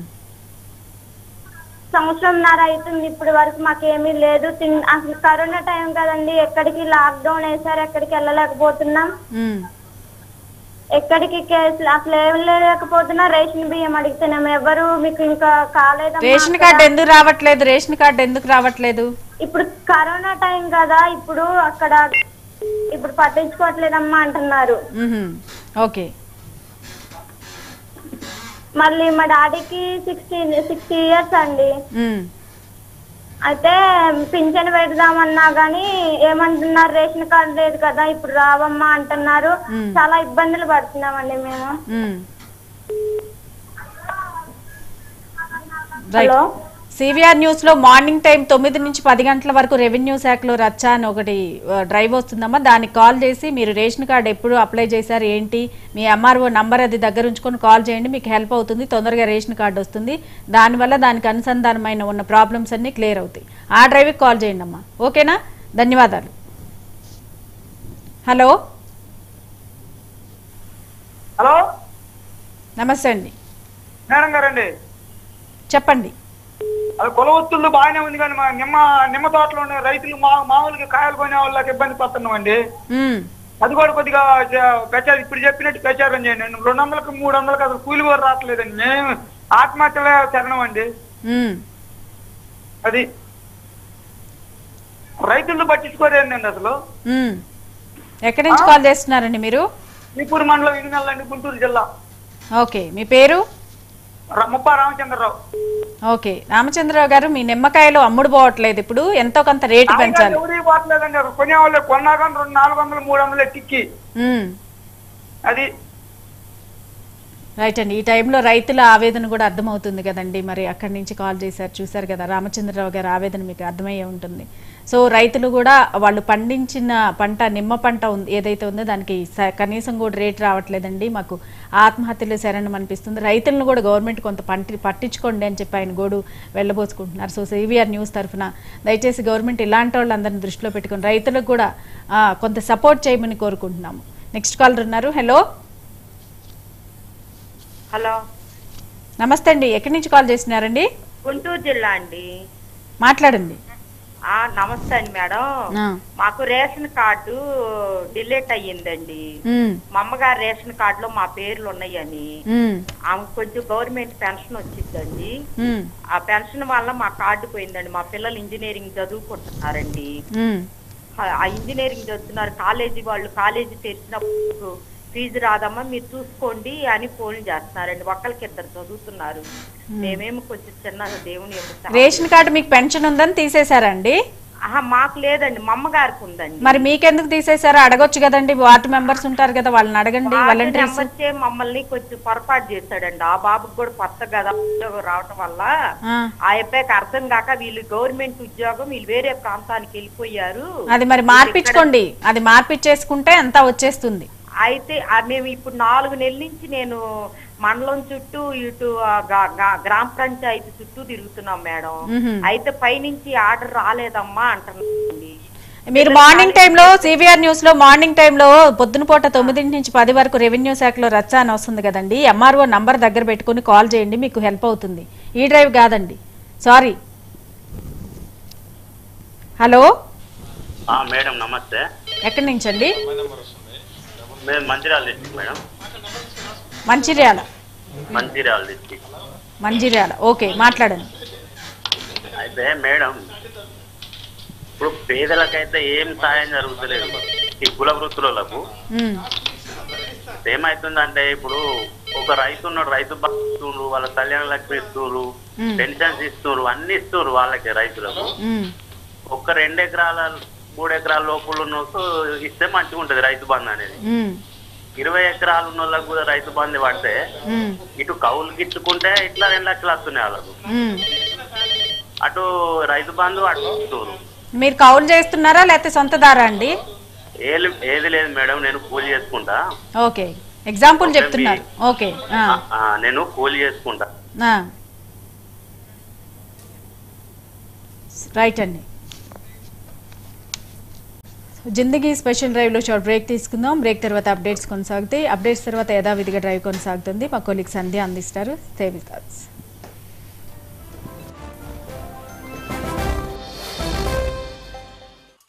సంవత్సరంన్నర అవుతుంది ఇప్పటి వరకు మాకేమీ లేదు తిన్- అసలు కరోనా టైం కదండి ఎక్కడికి లాక్డౌన్ వేసారు ఎక్కడికి వెళ్ళలేకపోతున్నాం ఉమ్, ఎక్కడికి కేసులు అసలు ఏం లేకపోతున్నా రేషన్ బియ్యం అడిగితేనేమో ఎవరు మీకు ఇంకా కాలేదమ్మా రేషన్ అక్కడ. కార్డు ఎందుకు రావట్లేదు రేషన్ కార్డు ఎందుకు రావట్లేదు ఇప్పుడు కరోనా టైం కదా ఇప్పుడు అక్కడ ఇప్పుడు పట్టించుకోవట్లేదమ్మా అంటున్నారు ఉహుం, ఓకే మళ్ళీ మా డాడీకి సిక్స్టీ సిక్స్టీ ఇయర్స్ అండి ఉమ్, అయితే పింఛన్ పెడదామన్నా గానీ ఏమంటున్నారు రేషన్ కార్డు లేదు కదా ఇప్పుడు రావమ్మా అంటున్నారు మ్మ్. చాలా ఇబ్బందులు పడుతున్నామండి మేము ఉమ్. రైట్ సివిఆర్ న్యూస్ లో మార్నింగ్ టైం తొమ్మిది నుంచి పది గంటల వరకు రెవెన్యూ శాఖలో రచ్చ అని ఒకటి ఆ, డ్రైవ్ వస్తుందమ్మా దానికి కాల్ చేసి మీరు రేషన్ కార్డు ఎప్పుడు అప్లై చేశారు ఏంటి మీ ఎంఆర్ఓ నంబర్ అది దగ్గర ఉంచుకొని కాల్ చేయండి మీకు హెల్ప్ అవుతుంది తొందరగా రేషన్ కార్డు వస్తుంది దానివల్ల దానికి అనుసంధానమైన ఉన్న ప్రాబ్లమ్స్ అన్ని క్లియర్ అవుతాయి ఆ డ్రైవ్కి కాల్ చేయండి అమ్మా ఓకేనా ధన్యవాదాలు హలో హలో నమస్తే అండి మేడం గారండి చెప్పండి అది కొలవత్తులు బాగానే ఉంది కానీ మా నిమ్మ నిమ్మ తోటలో ఉన్న రైతులు మా మామూలుగా కాయలు కొనే వాళ్ళకి ఇబ్బంది పడుతున్నాం అండి ఉమ్, అది కూడా కొద్దిగా జ- ప్రచారం ఇప్పుడు చెప్పినట్టు ప్రచారం చేయండి రెండు వందలకు మూడు వందలకు అసలు కూలి కూడా రావట్లేదండి మేము ఆత్మహత్యలే చరణం అండి ఉమ్. అది రైతులను పట్టించుకోరేందండి అసలు ఉమ్. ఎక్కడి నుంచి కాల్ చేస్తున్నారండి మీరు ఈపూరు మండలం ఇనుగల్లండి గుంటూరు జిల్లా ఓకే మీ పేరు ర- ముప్పా రామచంద్రరావు ఓకే రామచంద్రరావు గారు మీ నిమ్మకాయలు అమ్ముడు పోవట్లేదు ఇప్పుడు ఎంతో కొంత రేటు పెంచాలి ఎవరి పోవట్లేదండి అసలు కొనేవాళ్ళు కొన్నా కానీ రెండు నాలుగు వందలు మూడు వందలు టిక్కి ఉమ్, అది రైట్ అండి ఈ టైంలో రైతుల ఆవేదన కూడా అర్థమవుతుంది కదండి మరి అక్కడి నుంచి కాల్ చేశారు చూశారు కదా రామచంద్రరావు గారి ఆవేదన మీకు అర్థమయ్యే ఉంటుంది సో రైతులు కూడా వాళ్ళు పండించిన పంట నిమ్మ పంట ఉంది ఏదైతే ఉందో దానికి స- కనీసం కూడా రేట్ రావట్లేదండి మాకు ఆత్మహత్యలు శరణం అనిపిస్తుంది రైతులను కూడా గవర్నమెంట్ కొంత పంటి పట్టించుకోండి అని చెప్పి ఆయన గోడు వెళ్ళబోసుకుంటున్నారు సో సివిఆర్ న్యూస్ తరఫున దయచేసి గవర్నమెంట్ ఇలాంటి వాళ్ళందరినీ దృష్టిలో పెట్టుకుని రైతులకు కూడా ఆ, కొంత సపోర్ట్ చేయమని కోరుకుంటున్నాము నెక్స్ట్ కాలర్ ఉన్నారు హలో హలో నమస్తే అండి ఎక్కడి నుంచి కాల్ చేసినారండి గుంటూరు జిల్లా అండి మాట్లాడండి ఆ నమస్తే అండి మేడం ఆ. మాకు రేషన్ కార్డు డిలీట్ అయ్యిందండి ఉమ్, మా అమ్మగారు రేషన్ కార్డులో మా పేర్లు ఉన్నాయని ఉమ్, ఆమె కొంచెం గవర్నమెంట్ పెన్షన్ వచ్చిందండి ఉమ్, ఆ పెన్షన్ వల్ల మా కార్డు పోయిందండి మా పిల్లలు ఇంజనీరింగ్ చదువుకుంటున్నారండి ఉమ్. ఆ- ఆ ఇంజనీరింగ్ చదువుతున్నారు కాలేజీ వాళ్ళు కాలేజీ తెరిచినప్పుడు ఫీజు రాదమ్మా మీరు చూసుకోండి అని ఫోన్ చేస్తున్నారండి ఒక్కరికి ఇద్దరు చదువుతున్నారు మేమేమో కొంచెం చిన్న దేవుని యొక్క రేషన్ కార్డు మీకు పెన్షన్ ఉందని తీసేశారండి ఆహా, మాకు లేదండి మా అమ్మగారికి ఉందండి మరి మీకెందుకు తీసేశారో అడగొచ్చు కదండి వార్డు మెంబర్స్ ఉంటారు కదా వాళ్ళని అడగండి వాలంటీర్స్ నెంబర్చే మమ్మల్ని కొంచెం పొరపాటు చేశాడండి ఆ బాబుకి కూడా కొత్త కదా ఉద్యోగం రావటం వల్ల ఆ. ఆ అబ్బాయికి అర్థం కాక వీళ్ళు గవర్నమెంట్ ఉద్యోగం వీళ్ళు వేరే ప్రాంతానికి వెళ్ళిపోయారు అది మరి మార్పించుకోండి అది మార్పిచ్చేసుకుంటే అంతా వచ్చేస్తుంది అయితే ఆ మేము ఇప్పుడు నాలుగు నెలల నుంచి నేను మండలం చుట్టూ ఇటు ఆ గా- గా- గ్రామ పంచాయతీ చుట్టూ తిరుగుతున్నాం మేడం మ్హూ. అయితే పైనుంచి ఆర్డర్ రాలేదమ్మా అంటున్నాండి మీరు మార్నింగ్ టైంలో సివిఆర్ న్యూస్ లో మార్నింగ్ టైంలో పొద్దున పూట తొమ్మిదింటి నుంచి పది వరకు రెవెన్యూ శాఖలో రచ్చ అని వస్తుంది కదండి ఎంఆర్ఓ నంబర్ దగ్గర పెట్టుకుని కాల్ చేయండి మీకు హెల్ప్ అవుతుంది ఈ డ్రైవ్ కాదండి సారీ హలో ఆ, మేడం నమస్తే ఎక్కడి నుంచి అండి మేము Mancherial district madam Mancherial Mancherial district Mancherial okay మాట్లాడండి అయితే మేడం ఇప్పుడు పేదలకైతే ఏం సాయం జరుగుతలేదు ఈ కుల వృత్తులకు ఉమ్, ఏమైతుందంటే ఇప్పుడు ఒక రైతు ఉన్నాడు రైతు బంధు ఇస్తున్నారు వాళ్ళ కళ్యాణ లక్ష్మి ఇస్తున్నారు ఉమ్, పెన్షన్స్ ఇస్తున్నారు అన్ని ఇస్తున్నారు వాళ్ళకి రైతులకు ఉమ్, ఒక్క రెండు ఎకరాల మూడు ఎకరాల లోపల ఉన్న వాళ్ళకు ఇస్తే మంచిగా ఉంటది రైతు బంధు అనేది ఉమ్, ఇరవై ఎకరాలు ఉన్న వాళ్ళకి కూడా రైతు బంధు పడితే ఉమ్, ఇటు కౌలుకి ఇచ్చుకుంటే ఇట్లా రెండు లక్షలు వస్తున్నాయి వాళ్ళకు ఉమ్. అటు రైతు బంధు అటు ఇస్తున్నారు మీరు కౌలు చేస్తున్నారా లేకపోతే సొంతదారా అండి ఏది ఏది లేదు మేడం నేను కూలి చేసుకుంటా ఓకే ఎగ్జాంపుల్ ఓకే, చెప్తున్నారు ఓకే ఆ, ఆ, నేను కూలి చేసుకుంటా ఆ. రైట్ అండి జిందగీ స్పెషల్ డ్రైవ్లో షార్ట్ బ్రేక్ తీసుకుందాం బ్రేక్ తర్వాత అప్డేట్స్ కొనసాగుతాయి అప్డేట్స్ తర్వాత యథావిధిగా డ్రైవ్ కొనసాగుతుంది మా కొలీగ్ సంధ్య అందిస్తారు సేవ్ విత్ us.